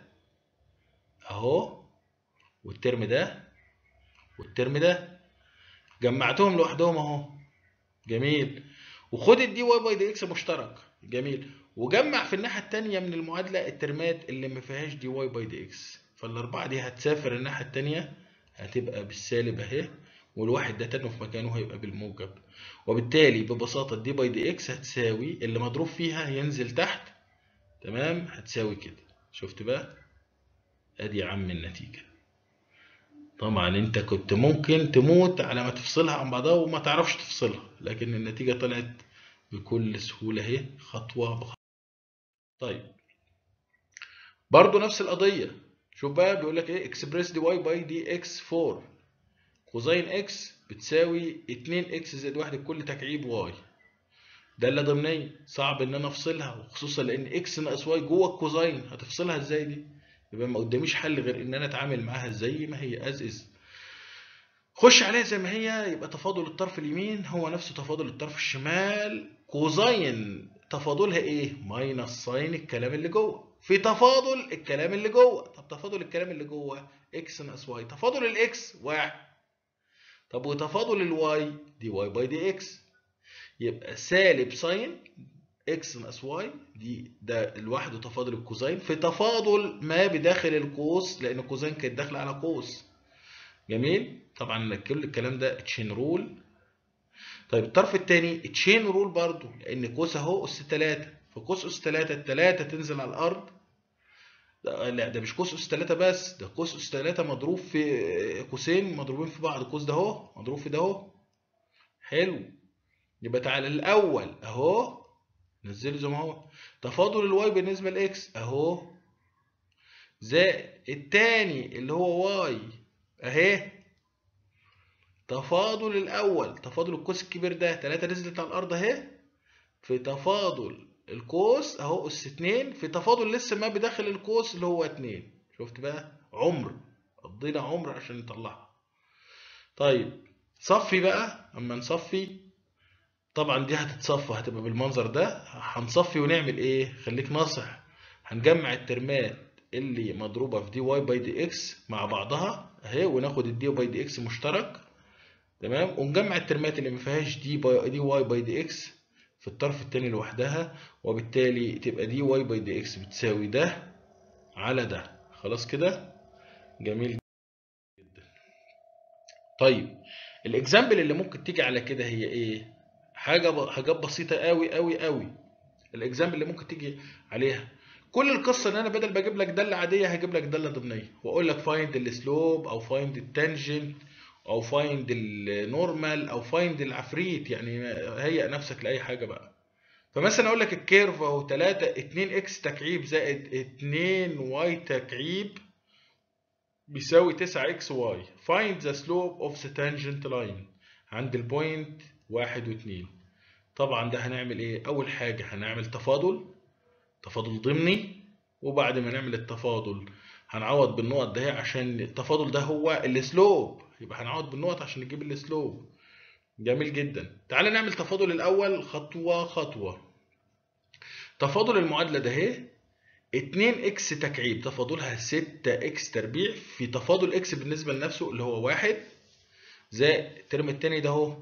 اهو والترم ده والترم ده جمعتهم لوحدهم اهو جميل وخد الدي واي باي دي اكس مشترك جميل وجمع في الناحيه الثانيه من المعادله الترمات اللي ما فيهاش دي واي باي دي اكس فالاربعه دي هتسافر الناحيه الثانيه هتبقى بالسالب اهي والواحد ده تاني في مكانه هيبقى بالموجب وبالتالي ببساطه الدي باي دي اكس هتساوي اللي مضروب فيها ينزل تحت تمام هتساوي كده شفت بقى ادي يا عم النتيجه طبعا انت كنت ممكن تموت على ما تفصلها عن بعضها وما تعرفش تفصلها لكن النتيجه طلعت بكل سهوله اهي خطوه بخطوه طيب برضو نفس القضيه شوف بقى بيقول لك ايه اكسبريس دي واي باي دي اكس 4 كوزين اكس بتساوي 2 اكس زائد 1 لكل تكعيب واي دالة ضمنية صعب ان انا افصلها وخصوصا لان اكس ناقص واي جوه الكوزين هتفصلها ازاي دي يبقى ما قداميش حل غير ان انا اتعامل معاها زي ما هي از از خش عليها زي ما هي يبقى تفاضل الطرف اليمين هو نفسه تفاضل الطرف الشمال كوزين تفاضلها ايه ماينس ساين الكلام اللي جوه في تفاضل الكلام اللي جوه طب تفاضل الكلام اللي جوه اكس ناقص واي تفاضل الاكس واحد طب وتفاضل الواي دي واي باي دي اكس يبقى سالب ساين اكس ناقص واي دي ده لوحده تفاضل الكوزين في تفاضل ما بداخل القوس لان الكوزين كانت داخله على قوس جميل طبعا كل الكلام ده تشين رول طيب الطرف الثاني تشين رول برضو لان قوس اهو اس 3 فقوس اس 3 الثلاثه تنزل على الارض ده لا ده مش قوس اس 3 بس ده قوس اس 3 مضروب في قوسين مضروبين في بعض القوس ده اهو مضروب في ده اهو حلو يبقى تعالى الاول اهو نزله زي ما هو تفاضل الواي بالنسبه لاكس اهو زائد الثاني اللي هو واي اهي تفاضل الاول تفاضل القوس الكبير ده 3 نزلت على الارض اهي في تفاضل القوس اهو اس 2 في تفاضل لسه ما بداخل القوس اللي هو 2 شفت بقى عمر قضينا عمر عشان نطلعها طيب صفي بقى اما نصفي طبعا دي هتتصفى هتبقى بالمنظر ده هنصفي ونعمل ايه خليك ناصح هنجمع الترمات اللي مضروبه في دي واي باي دي اكس مع بعضها اهي وناخد الدي باي دي اكس مشترك تمام ونجمع الترمات اللي ما فيهاش دي باي دي واي باي دي اكس في الطرف الثاني لوحدها وبالتالي تبقى دي واي باي دي اكس بتساوي ده على ده خلاص كده جميل جدا طيب الاكزامبل اللي ممكن تيجي على كده هي ايه حاجه حاجات بسيطه قوي قوي قوي الاكزامبل اللي ممكن تيجي عليها كل القصه ان انا بدل ما اجيب لك داله عاديه هجيب لك داله ضمنيه واقول لك فايند السلوب او فايند التانجنت او فايند النورمال او فايند العفريت يعني هيئ نفسك لاي حاجه بقى فمثلا اقول لك الكيرف اهو 3 2 اكس تكعيب زائد 2 واي تكعيب بيساوي 9 اكس واي find the slope of the tangent line عند البوينت واحد واتنين طبعا ده هنعمل ايه اول حاجه هنعمل تفاضل تفاضل ضمني وبعد ما نعمل التفاضل هنعوض بالنقط ده عشان التفاضل ده هو السلوب يبقى هنعوض بالنقط عشان نجيب السلوب جميل جدا تعال نعمل تفاضل الاول خطوه خطوه تفاضل المعادله ده اهي 2 اكس تكعيب تفاضلها 6 اكس تربيع في تفاضل اكس بالنسبه لنفسه اللي هو واحد زائد الترم التاني ده اهو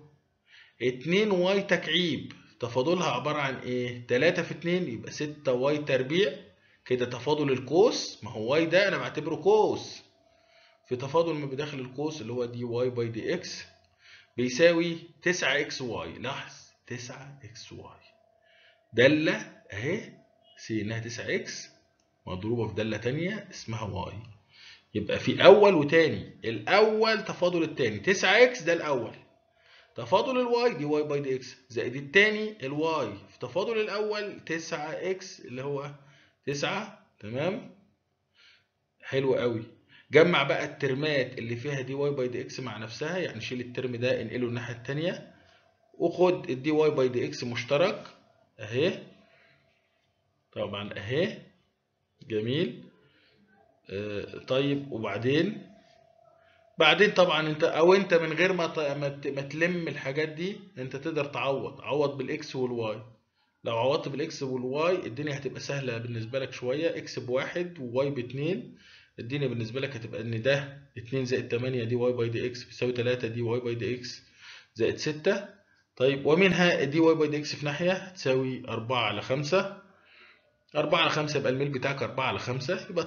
2 واي تكعيب تفاضلها عباره عن ايه 3 في 2 يبقى 6 واي تربيع كده تفاضل الكوس ما هو واي ده انا بعتبره كوس في تفاضل ما بداخل القوس اللي هو دي واي باي دي اكس بيساوي 9 اكس واي لاحظ 9 اكس واي دالة اهي سي انها 9 اكس مضروبة في دالة تانية اسمها واي يبقى في اول وتاني الاول تفاضل التاني 9 اكس ده الاول تفاضل الواي دي واي باي دي اكس زائد التاني الواي في تفاضل الاول 9 اكس اللي هو 9 تمام حلو قوي جمع بقى الترمات اللي فيها دي واي باي دي اكس مع نفسها يعني شيل الترم ده انقله الناحيه الثانيه وخد الدي واي باي دي اكس مشترك اهي طبعا اهي جميل آه طيب وبعدين بعدين طبعا انت او انت من غير ما ما تلم الحاجات دي انت تقدر تعوض عوض بالاكس والواي لو عوضت بالاكس والواي الدنيا هتبقى سهله بالنسبه لك شويه اكس بواحد وواي باتنين الدنيا بالنسبه لك هتبقى ان ده 2 زائد 8 دي واي باي دي اكس بيساوي 3 دي واي باي دي اكس زائد 6 طيب ومنها دي واي باي دي اكس في ناحيه هتساوي 4 على 5 4 على 5 يبقى الميل بتاعك 4 على 5 يبقى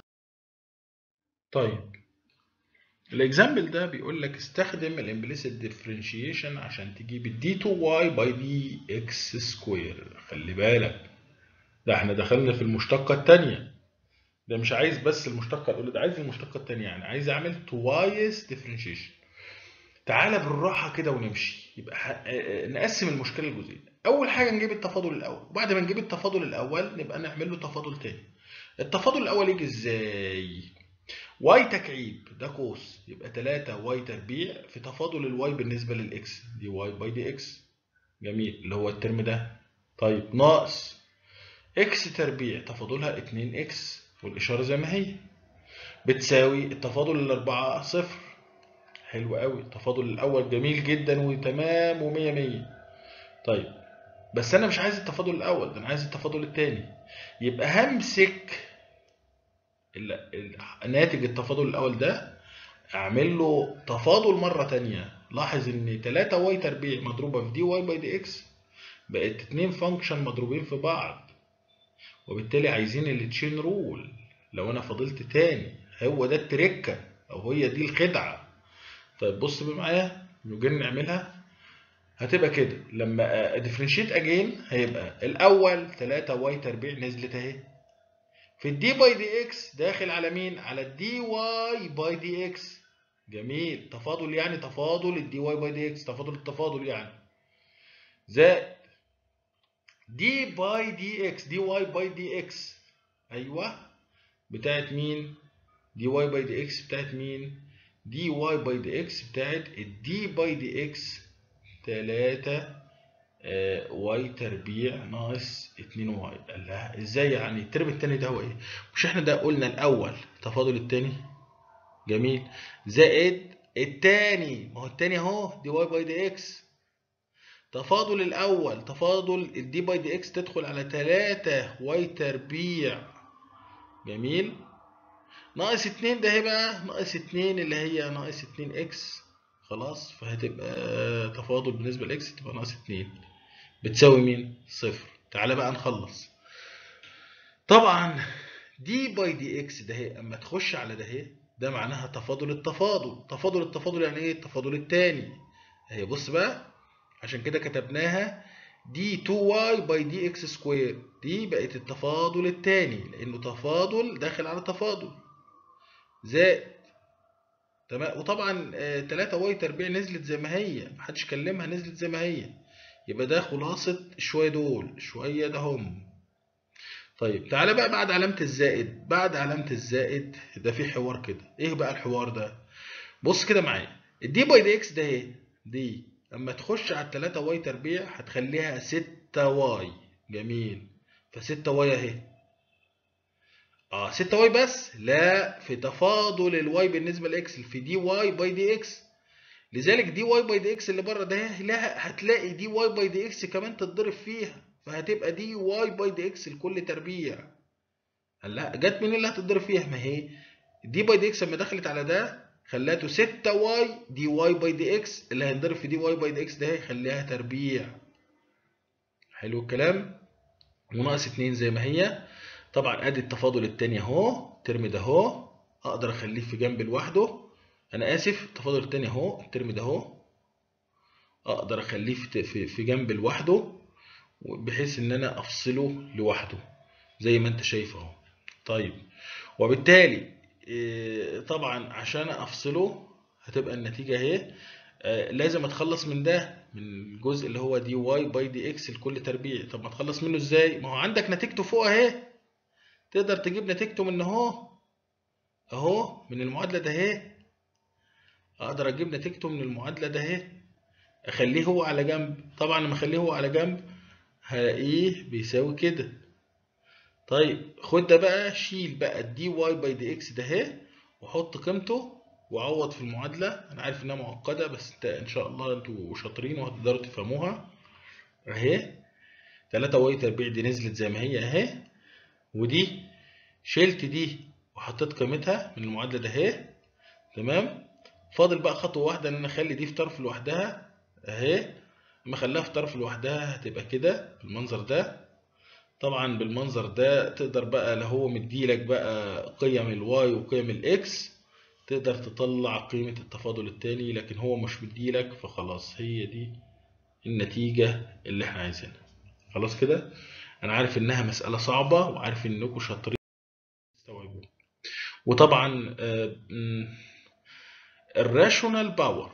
طيب الاكزامبل ده بيقول لك استخدم الامبليسيت ديفرنشيشن عشان تجيب الدي 2 واي باي دي اكس سكوير خلي بالك ده احنا دخلنا في المشتقه الثانيه ده مش عايز بس المشتقه الاولى ده عايز المشتقه الثانيه يعني عايز اعمل توايس ديفرنشيشن تعالى بالراحه كده ونمشي يبقى نقسم المشكله لجزئين اول حاجه نجيب التفاضل الاول وبعد ما نجيب التفاضل الاول نبقى نعمل له تفاضل تاني التفاضل الاول يجي ازاي واي تكعيب ده قوس يبقى 3 واي تربيع في تفاضل الواي بالنسبه للاكس دي واي باي دي اكس جميل اللي هو الترم ده طيب ناقص اكس تربيع تفاضلها 2 اكس والإشارة زي ما هي بتساوي التفاضل الأربعة صفر حلو قوي التفاضل الأول جميل جدا وتمام ومية مية طيب بس أنا مش عايز التفاضل الأول ده أنا عايز التفاضل التاني يبقى همسك ناتج التفاضل الأول ده أعمل له تفاضل مرة تانية لاحظ إن 3 واي تربيع مضروبة في دي واي باي دي إكس بقت اتنين فانكشن مضروبين في بعض وبالتالي عايزين التشين رول لو انا فضلت تاني هو ده التركه او هي دي الخدعه طيب بص معايا نيجي نعملها هتبقى كده لما ديفرنشيت اجين هيبقى الاول 3 واي تربيع نزلت اهي في الدي باي دي اكس داخل على مين على الدي واي باي دي اكس جميل تفاضل يعني تفاضل الدي واي باي دي اكس تفاضل التفاضل يعني زائد دي باي دي اكس دي واي باي دي اكس ايوه بتاعت مين دي واي باي دي اكس بتاعت مين دي واي باي دي اكس بتاعت الدي باي دي اكس 3 آه واي تربيع ناقص 2 واي قال لها ازاي يعني الترم التاني ده هو ايه مش احنا ده قلنا الاول تفاضل التاني جميل زائد التاني ما هو التاني اهو دي واي باي دي اكس تفاضل الأول تفاضل الدي باي دي اكس تدخل على 3 واي تربيع جميل ناقص 2 ده هيبقى ناقص 2 اللي هي ناقص 2 اكس خلاص فهتبقى تفاضل بالنسبة لاكس تبقى ناقص 2 بتساوي مين؟ صفر تعالى بقى نخلص طبعا دي باي دي اكس ده هي اما تخش على ده هي ده معناها تفاضل التفاضل تفاضل التفاضل يعني ايه التفاضل الثاني اهي بص بقى عشان كده كتبناها دي 2y باي دي اكس سكوير دي بقت التفاضل الثاني لانه تفاضل داخل على تفاضل زائد تمام وطبعا 3 واي تربيع نزلت زي ما هي محدش كلمها نزلت زي ما هي يبقى ده خلاصة شوية دول شوية ده هم طيب تعالى بقى بعد علامة الزائد بعد علامة الزائد ده في حوار كده ايه بقى الحوار ده بص كده معايا الدي باي دي اكس ده اهي دي اما تخش على 3 واي تربيع هتخليها 6 واي جميل ف 6 واي اهي اه 6 واي بس لا في تفاضل الواي بالنسبه لاكس في دي واي باي دي اكس لذلك دي واي باي دي اكس اللي بره ده لا هتلاقي دي واي باي دي اكس كمان تتضرب فيها فهتبقى دي واي باي دي اكس لكل تربيع هلا جت مين اللي هتتضرب فيها ما هي دي باي دي اكس لما دخلت على ده خلاته 6 واي دي واي باي دي اكس اللي هينضرب في دي واي باي دي اكس ده هيخليها تربيع حلو الكلام وناقص 2 زي ما هي طبعا ادي التفاضل التاني اهو الترم ده اهو اقدر اخليه في جنب لوحده انا اسف التفاضل التاني اهو الترم ده اهو اقدر اخليه في في في جنب لوحده بحيث ان انا افصله لوحده زي ما انت شايف اهو طيب وبالتالي طبعا عشان افصله هتبقى النتيجه اهي لازم اتخلص من ده من الجزء اللي هو دي واي باي دي اكس لكل تربيع طب ما اتخلص منه ازاي ما هو عندك نتيجته فوق اهي تقدر تجيب نتيجته من اهو اهو من المعادله ده اهي اقدر اجيب نتيجته من المعادله ده اهي اخليه هو على جنب طبعا لما اخليه هو على جنب هلاقيه بيساوي كده طيب خد ده بقى شيل بقى الدي واي باي دي اكس ده اهي وحط قيمته وعوض في المعادله انا عارف انها معقده بس انت ان شاء الله انتوا شاطرين وهتقدروا تفهموها اهي 3 واي تربيع دي نزلت زي ما هي اهي ودي شلت دي وحطيت قيمتها من المعادله ده اهي تمام فاضل بقى خطوه واحده ان انا اخلي دي في طرف لوحدها اهي لما اخليها في طرف لوحدها هتبقى كده بالمنظر ده طبعا بالمنظر ده تقدر بقى لو هو مديلك بقى قيم الواي وقيم الاكس تقدر تطلع قيمة التفاضل التاني لكن هو مش مديلك فخلاص هي دي النتيجة اللي احنا عايزينها خلاص كده انا عارف انها مسألة صعبة وعارف انكم شاطرين تستوعبوها وطبعا الراشونال باور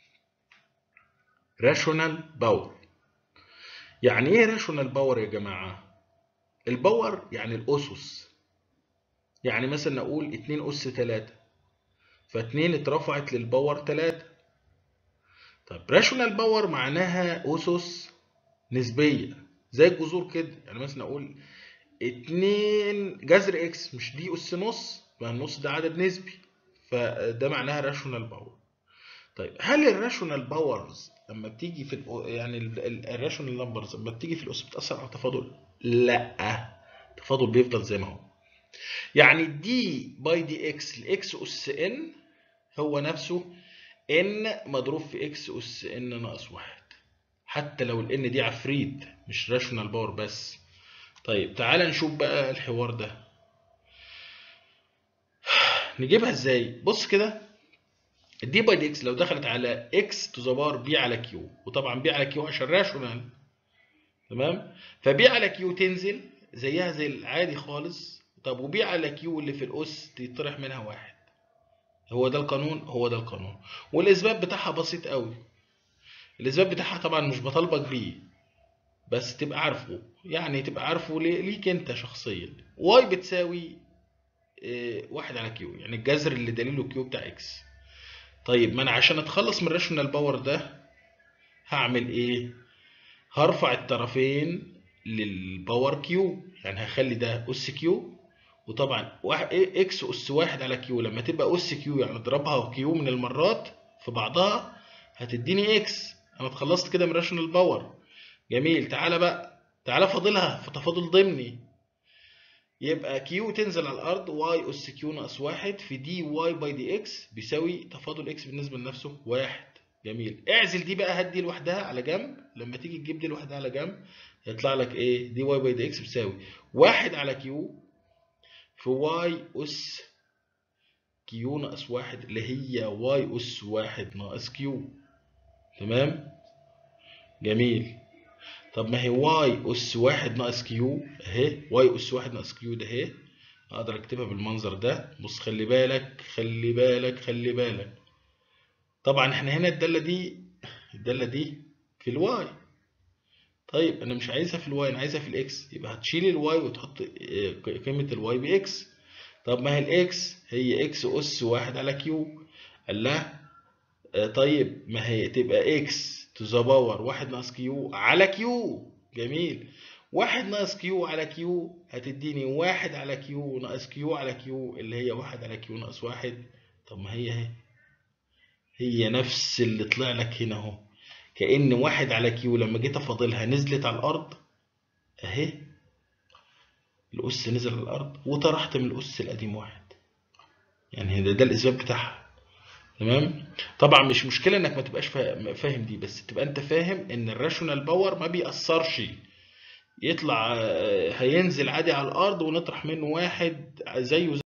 راشونال باور يعني ايه راشونال باور يا جماعه الباور يعني الاسس يعني مثلا نقول 2 اس 3 ف2 اترفعت للباور 3 طيب راشونال باور معناها اسس نسبيه زي الجذور كده يعني مثلا نقول 2 جذر اكس مش دي اس نص فالنص ده عدد نسبي فده معناها راشونال باور طيب هل الراشونال باورز لما بتيجي في ال يعني الراشونال نمبرز لما بتيجي في الاس بتاثر على التفاضل لا التفاضل بيفضل زي ما هو يعني دي باي دي اكس لاكس اس ان هو نفسه ان مضروب في اكس اس ان ناقص واحد حتى لو الان دي عفريت مش راشونال باور بس طيب تعال نشوف بقى الحوار ده نجيبها ازاي بص كده الدي باي دي اكس لو دخلت على اكس تو ذا بار بي على كيو وطبعا بي على كيو عشان راشونال تمام فبي على كيو تنزل زيها زي العادي خالص طب وبي على كيو اللي في الاس تطرح منها واحد هو ده القانون هو ده القانون والاثبات بتاعها بسيط قوي الاثبات بتاعها طبعا مش بطالبك بيه بس تبقى عارفه يعني تبقى عارفه ليك انت شخصيا واي بتساوي اه واحد على كيو يعني الجذر اللي دليله كيو بتاع اكس طيب ما انا عشان اتخلص من الراشونال باور ده هعمل ايه هرفع الطرفين للباور كيو يعني هخلي ده اس كيو وطبعا اكس اس واحد على كيو لما تبقى اس كيو يعني اضربها كيو من المرات في بعضها هتديني اكس انا اتخلصت كده من الراشونال باور جميل تعالى بقى تعالى فاضلها في تفاضل ضمني يبقى كيو تنزل على الارض واي اس كيو ناقص واحد في دي واي باي دي اكس بيساوي تفاضل اكس بالنسبه لنفسه واحد جميل اعزل دي بقى هات دي لوحدها على جنب لما تيجي تجيب دي لوحدها على جنب يطلع لك ايه دي واي باي دي اكس بتساوي واحد على كيو في واي اس كيو ناقص واحد اللي هي واي اس واحد ناقص كيو تمام جميل طب ما هي واي اس واحد ناقص كيو اهي واي اس واحد ناقص كيو ده اهي اقدر اكتبها بالمنظر ده بص خلي بالك خلي بالك خلي بالك طبعا احنا هنا الدالة دي الدالة دي في الواي طيب انا مش عايزها في الواي انا عايزها في الاكس يبقى هتشيل الواي وتحط قيمة الواي باكس طب ما هي الاكس هي اكس اس واحد على كيو قال لها طيب ما هي تبقى اكس تو ذا باور واحد ناقص كيو على كيو جميل واحد ناقص كيو على كيو هتديني واحد على كيو ناقص كيو على كيو اللي هي واحد على كيو ناقص واحد طب ما هي اهي هي نفس اللي طلع لك هنا اهو كأن واحد على كيو لما جيت افاضلها نزلت على الارض اهي الأس نزل على الأرض وطرحت من الأس القديم واحد يعني ده, ده الإثبات بتاعها تمام طبعا مش مشكلة إنك ما تبقاش فاهم دي بس تبقى أنت فاهم إن الراشونال باور ما بيأثرش يطلع هينزل عادي على الأرض ونطرح منه واحد زيه زي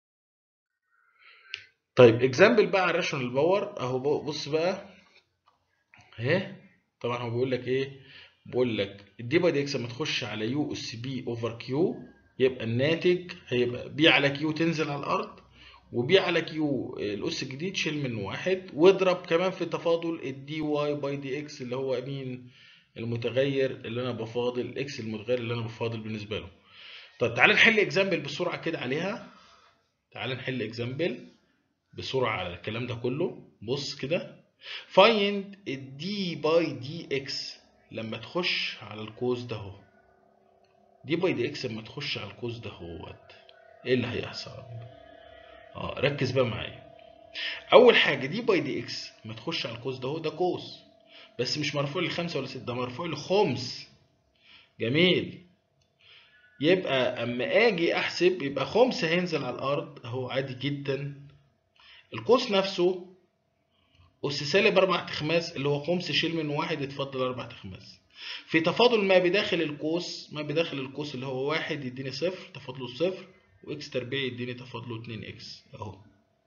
طيب اكزامبل بقى على الراشونال باور أهو بص بقى اهي طبعا هو بيقول لك إيه بيقول لك الدي باي دي اكس لما تخش على يو اس بي اوفر كيو يبقى الناتج هيبقى بي على كيو تنزل على الارض وبي على كيو الاس الجديد شيل منه واحد واضرب كمان في تفاضل الدي واي باي دي اكس اللي هو مين المتغير اللي انا بفاضل الاكس المتغير اللي انا بفاضل بالنسبه له طب تعالى نحل اكزامبل بسرعه كده عليها تعالى نحل اكزامبل بسرعه على الكلام ده كله بص كده فايند الدي باي دي اكس لما تخش على القوس ده اهو دي باي دي اكس لما تخش على القوس ده اهوت ايه اللي هيحصل اه ركز بقى معايا اول حاجه دي باي دي اكس لما تخش على القوس ده اهو ده قوس بس مش مرفوع لخمسة ولا ستة ده مرفوع لخمس جميل يبقى اما اجي احسب يبقى خمس هينزل على الارض اهو عادي جدا القوس نفسه أس سالب أربع تخماس اللي هو خمس شيل من واحد يتفضل أربع تخماس في تفاضل ما بداخل القوس ما بداخل القوس اللي هو واحد يديني صفر تفاضله صفر وإكس تربيع يديني تفاضله اتنين إكس أهو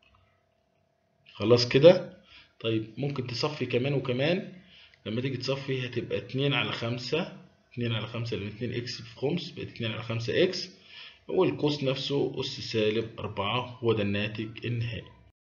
خلاص كده طيب ممكن تصفي كمان وكمان لما تيجي تصفي هتبقى اتنين على خمسة اتنين على خمسة لأن اتنين إكس في خمس بقت اتنين على خمسة إكس والقوس نفسه أس سالب أربعة هو ده الناتج النهائي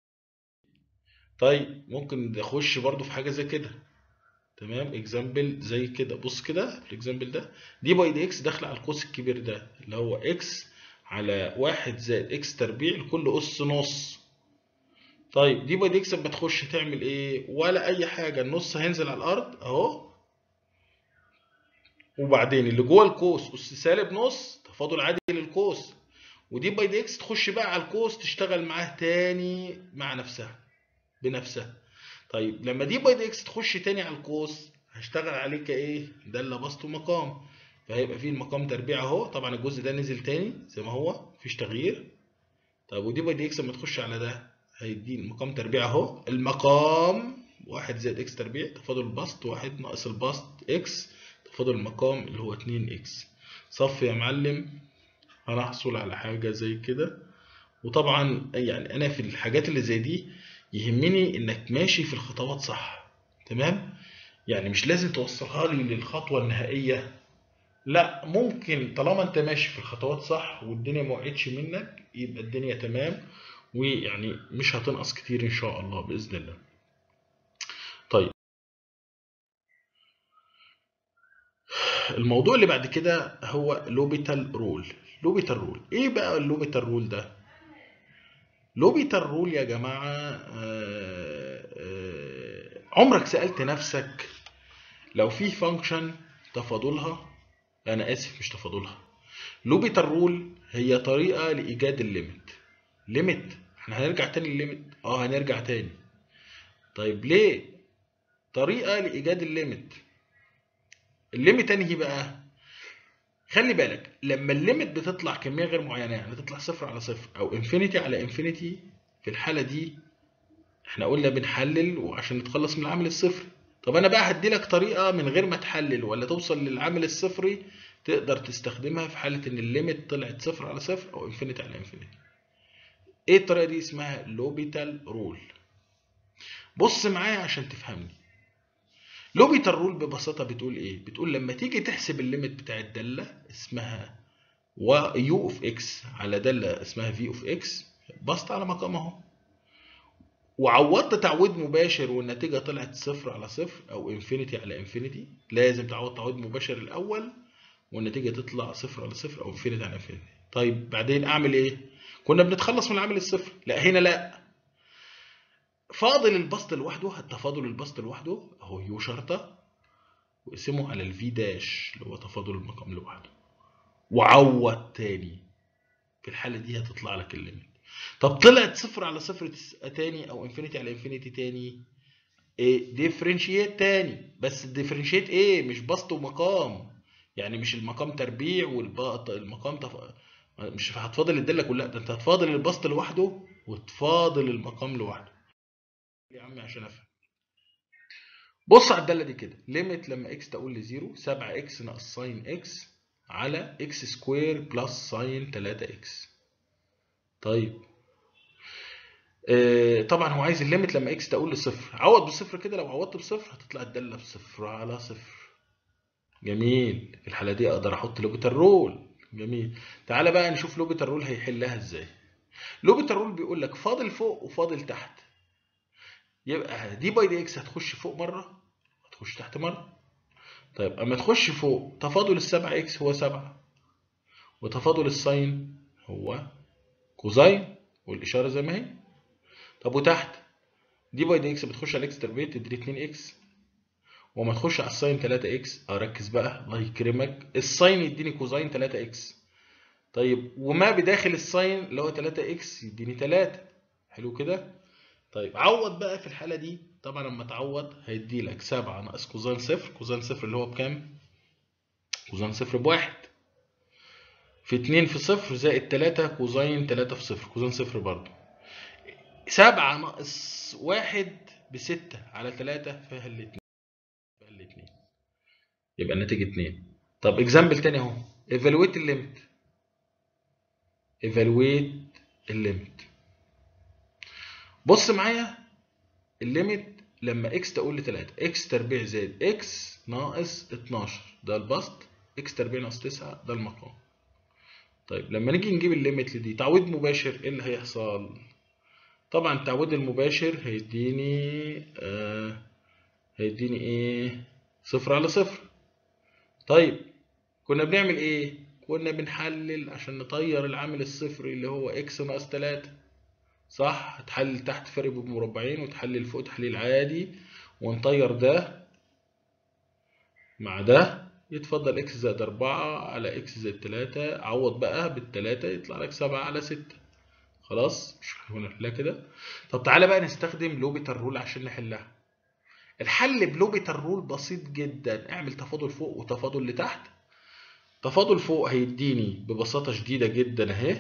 طيب ممكن نخش برضو في حاجه زي كده تمام اكزامبل زي كده بص كده في الاكزامبل ده دي باي دي اكس داخله على القوس الكبير ده اللي هو اكس على واحد زائد اكس تربيع لكل اس نص طيب دي باي دي اكس لما تخش تعمل ايه ولا اي حاجه النص هينزل على الارض اهو وبعدين اللي جوه القوس اس سالب نص تفاضل عادي للقوس ودي باي دي اكس تخش بقى على القوس تشتغل معاه تاني مع نفسها بنفسها طيب لما دي باي دي اكس تخش تاني على القوس هشتغل عليه كايه داله بسط ومقام فهيبقى فيه المقام تربيع اهو طبعا الجزء ده نزل تاني زي ما هو مفيش تغيير طيب ودي باي دي اكس لما تخش على ده هيديني المقام تربيع اهو المقام واحد زائد اكس تربيع تفاضل البسط واحد ناقص البسط اكس تفاضل المقام اللي هو اتنين اكس صف يا معلم هنحصل على حاجه زي كده وطبعا يعني انا في الحاجات اللي زي دي يهمني انك ماشي في الخطوات صح تمام يعني مش لازم توصلها لي للخطوه النهائيه لا ممكن طالما انت ماشي في الخطوات صح والدنيا ما وقعتش منك يبقى الدنيا تمام ويعني مش هتنقص كتير ان شاء الله باذن الله طيب الموضوع اللي بعد كده هو لوبيتال رول لوبيتال رول ايه بقى اللوبيتال رول ده لوبيتال رول يا جماعة آآ آآ عمرك سألت نفسك لو في فانكشن تفاضلها أنا آسف مش تفاضلها لوبيتال رول هي طريقة لإيجاد الليميت ليميت احنا هنرجع تاني للليميت اه هنرجع تاني طيب ليه طريقة لإيجاد الليميت الليميت انهي بقى خلي بالك لما الليميت بتطلع كميه غير معينه يعني تطلع صفر على صفر او انفينيتي على انفينيتي في الحاله دي احنا قلنا بنحلل وعشان نتخلص من العامل الصفري طب انا بقى هدي لك طريقه من غير ما تحلل ولا توصل للعامل الصفري تقدر تستخدمها في حاله ان الليميت طلعت صفر على صفر او انفينيتي على انفينيتي ايه الطريقه دي اسمها لوبيتال رول بص معايا عشان تفهمني لوبيتال رول ببساطه بتقول ايه بتقول لما تيجي تحسب الليميت بتاع الداله اسمها يو اوف اكس على داله اسمها في اوف اكس بسط على مقام اهو وعوضت تعويض مباشر والنتيجة طلعت صفر على صفر أو انفينيتي على انفينيتي لازم تعوض تعويض مباشر الأول والنتيجة تطلع صفر على صفر أو انفينيتي على انفينيتي طيب بعدين أعمل إيه؟ كنا بنتخلص من العامل الصفر لا هنا لا فاضل البسط لوحده التفاضل البسط لوحده أهو يو شرطة واقسمه على الفي داش اللي هو تفاضل المقام لوحده وعوض تاني في الحالة دي هتطلع لك الليميت طب طلعت صفر على صفر تاني او انفينيتي على انفينيتي تاني ايه ديفرنشيت تاني بس الديفرنشيت ايه مش بسط ومقام يعني مش المقام تربيع والمقام تف... مش هتفاضل الداله كلها ده انت هتفاضل البسط لوحده وتفاضل المقام لوحده يا عم عشان افهم بص على الداله دي كده ليميت لما اكس تقول لزيرو 7 اكس ناقص ساين اكس على اكس سكوير بلس ساين 3 اكس طيب آه طبعا هو عايز الليميت لما اكس تقول لصفر عوض بصفر كده لو عوضت بصفر هتطلع الداله بصفر على صفر جميل الحاله دي اقدر احط لوبيتال رول جميل تعالى بقى نشوف لوبيتال رول هيحلها ازاي لوبيتال رول بيقول لك فاضل فوق وفاضل تحت يبقى دي باي دي اكس هتخش فوق مره هتخش تحت مره طيب اما تخش فوق تفاضل السبعة اكس هو سبعة وتفاضل الساين هو كوزاين والاشاره زي ما هي طب وتحت دي باي دي اكس بتخش على اكس تربيع تدري 2 اكس وما تخش على الساين 3 اكس اركز بقى الله يكرمك الساين يديني كوزاين 3 اكس طيب وما بداخل الساين اللي هو 3 اكس يديني 3 حلو كده طيب عوض بقى في الحاله دي طبعا لما تعوض هيدي لك 7 ناقص كوزين صفر كوزين صفر اللي هو بكام كوزين صفر بواحد في 2 في صفر زائد 3 كوزين 3 في صفر كوزين صفر برضه 7 ناقص واحد بستة على 3 فيها الاتنين فيها الاتنين يبقى الناتج 2 طب اكزامبل تاني اهو ايفالويت الليمت ايفالويت الليمت بص معايا الليميت لما اكس تقول لي 3 اكس تربيع زائد اكس ناقص 12 ده البسط اكس تربيع ناقص 9 ده المقام طيب لما نيجي نجيب الليميت لدي تعويض مباشر ايه اللي هيحصل طبعا التعويض المباشر هيديني آه هيديني ايه صفر على صفر طيب كنا بنعمل ايه كنا بنحلل عشان نطير العامل الصفري اللي هو اكس ناقص 3 صح هتحلل تحت فرق بمربعين وتحلل فوق تحليل عادي ونطير ده مع ده يتفضل اكس زائد أربعة على اكس زائد تلاتة عوض بقى بالتلاتة يطلع لك سبعة على ستة خلاص مش هنحلها كده طب تعالى بقى نستخدم لوبيتال رول عشان نحلها الحل بلوبيتال رول بسيط جدا اعمل تفاضل فوق وتفاضل لتحت تفاضل فوق هيديني ببساطة شديدة جدا اهي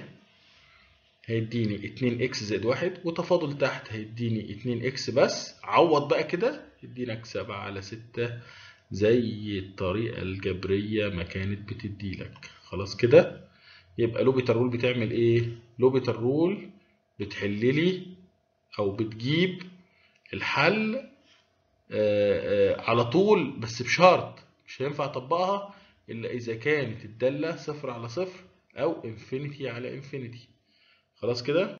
هيديني 2 اكس زائد واحد وتفاضل تحت هيديني 2 اكس بس عوض بقى كده يدينك 7 على 6 زي الطريقة الجبرية ما كانت بتديلك خلاص كده يبقى لوبيتال رول بتعمل ايه لوبيتال رول بتحللي او بتجيب الحل آآ آآ على طول بس بشرط مش هينفع اطبقها الا اذا كانت الدالة صفر على صفر او انفينيتي على انفينيتي خلاص كده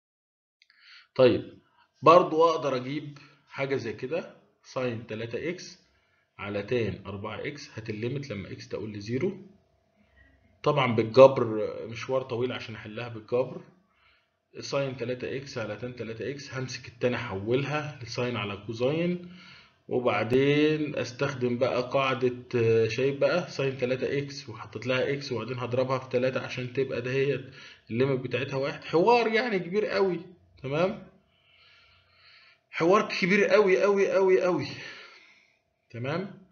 طيب برضو اقدر اجيب حاجة زي كده ساين 3 اكس على تان 4 اكس هات الليمت لما اكس تقول لي زيرو طبعا بالجبر مشوار طويل عشان احلها بالجبر ساين 3 اكس على تان 3 اكس همسك التاني احولها لساين على كوزاين وبعدين استخدم بقى قاعدة شايف بقى ساين 3 اكس وحطيت لها اكس وبعدين هضربها في 3 عشان تبقى دهيت الليمت بتاعتها واحد حوار يعني كبير قوي تمام حوار كبير قوي قوي قوي قوي تمام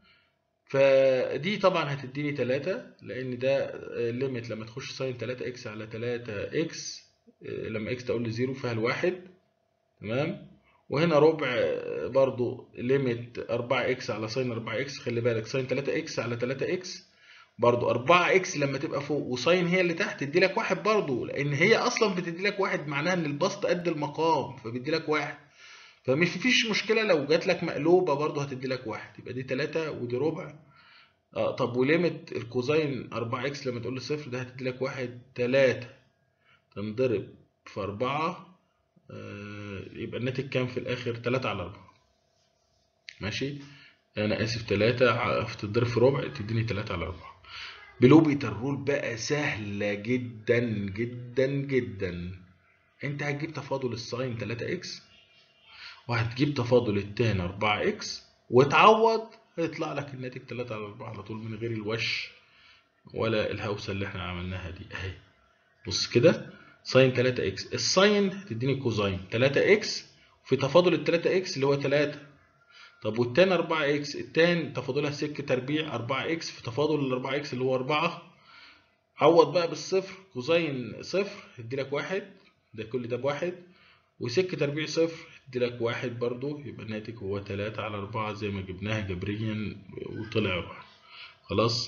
فدي طبعا هتديني 3 لان ده ليميت لما تخش ساين 3 اكس على 3 اكس لما اكس تقول لي زيرو فيها الواحد تمام وهنا ربع برضو ليميت 4 اكس على ساين 4 اكس خلي بالك ساين 3 اكس على 3 اكس برضو 4 اكس لما تبقى فوق وساين هي اللي تحت تدي لك واحد برضو لان هي اصلا بتدي لك واحد معناها ان البسط قد المقام فبيدي لك واحد فمش فيش مشكله لو جات لك مقلوبه برضو هتدي لك واحد يبقى دي 3 ودي ربع اه طب وليميت الكوزاين 4 اكس لما تقول لي صفر ده هتدي لك واحد 3 تنضرب في 4 آه، يبقى الناتج كام في الاخر 3 على 4 ماشي انا اسف 3 تتضرب في ربع تديني 3 على 4 بلوبيتال رول بقى سهلة جدا جدا جدا انت هتجيب تفاضل الساين 3 اكس وهتجيب تفاضل التان 4 اكس وتعوض هيطلع لك الناتج 3 على 4 على طول من غير الوش ولا الهوسه اللي احنا عملناها دي اهي بص كده ساين 3 اكس الساين هتديني كوزاين 3 اكس في تفاضل ال 3 اكس اللي هو 3 طب والتان 4 اكس التان تفاضلها سك تربيع 4 اكس في تفاضل ال 4 اكس اللي هو 4 عوض بقى بالصفر كوزاين صفر يدي لك واحد ده كل ده بواحد وسك تربيع صفر يدي لك واحد برضو يبقى الناتج هو 3 على 4 زي ما جبناها جبريا وطلع واحد خلاص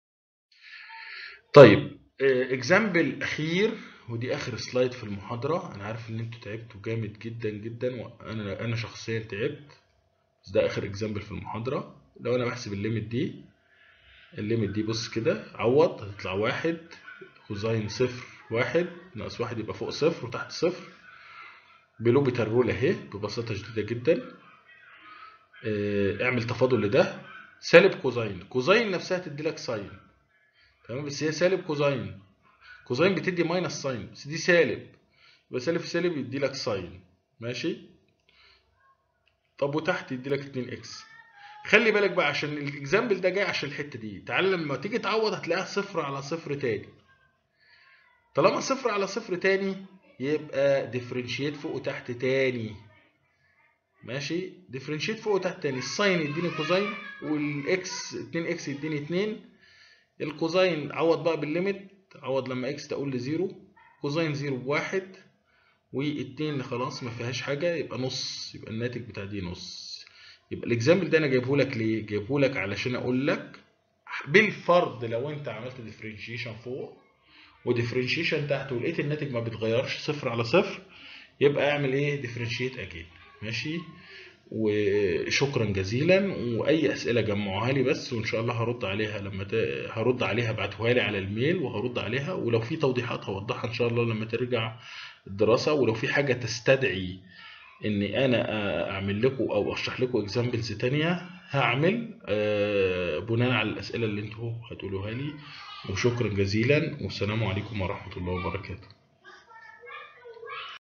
طيب اكزامبل اخير ودي اخر سلايد في المحاضره انا عارف ان انتوا تعبتوا جامد جدا جدا وانا انا شخصيا تعبت بس ده اخر اكزامبل في المحاضره لو انا بحسب الليميت دي الليميت دي بص كده عوض هتطلع واحد كوزاين صفر واحد ناقص واحد يبقى فوق صفر وتحت صفر بلوبيتال رول اهي ببساطه شديده جدا اعمل تفاضل لده سالب كوزاين كوزاين نفسها تدي لك ساين تمام بس هي سالب كوزاين كوزاين بتدي ماينس ساين بس دي سالب يبقى سالب في سالب يدي لك ساين ماشي طب وتحت يدي لك 2 اكس خلي بالك بقى عشان الاكزامبل ده جاي عشان الحته دي تعال لما تيجي تعوض هتلاقيها صفر على صفر تاني طالما صفر على صفر تاني يبقى ديفرنشيت فوق وتحت تاني ماشي ديفرنشيت فوق وتحت تاني الساين يديني كوزاين والاكس 2 اكس يديني 2 الكوزاين عوض بقى بالليميت عوض لما اكس تقول لزيرو كوزاين زيرو بواحد والاتنين خلاص ما فيهاش حاجة يبقى نص يبقى الناتج بتاع دي نص يبقى الاكزامبل ده انا جايبه لك ليه؟ جايبه لك علشان اقول لك بالفرض لو انت عملت ديفرنشيشن فوق وديفرنشيشن تحت ولقيت الناتج ما بيتغيرش صفر على صفر يبقى اعمل ايه؟ ديفرنشيت اجين ماشي؟ وشكرا جزيلا واي اسئله جمعوها لي بس وان شاء الله هرد عليها لما ت... هرد عليها ابعتوها لي على الميل وهرد عليها ولو في توضيحات هوضحها ان شاء الله لما ترجع الدراسه ولو في حاجه تستدعي اني انا اعمل لكم او اشرح لكم اكزامبلز تانية هعمل بناء على الاسئله اللي انتوا هتقولوها لي وشكرا جزيلا والسلام عليكم ورحمه الله وبركاته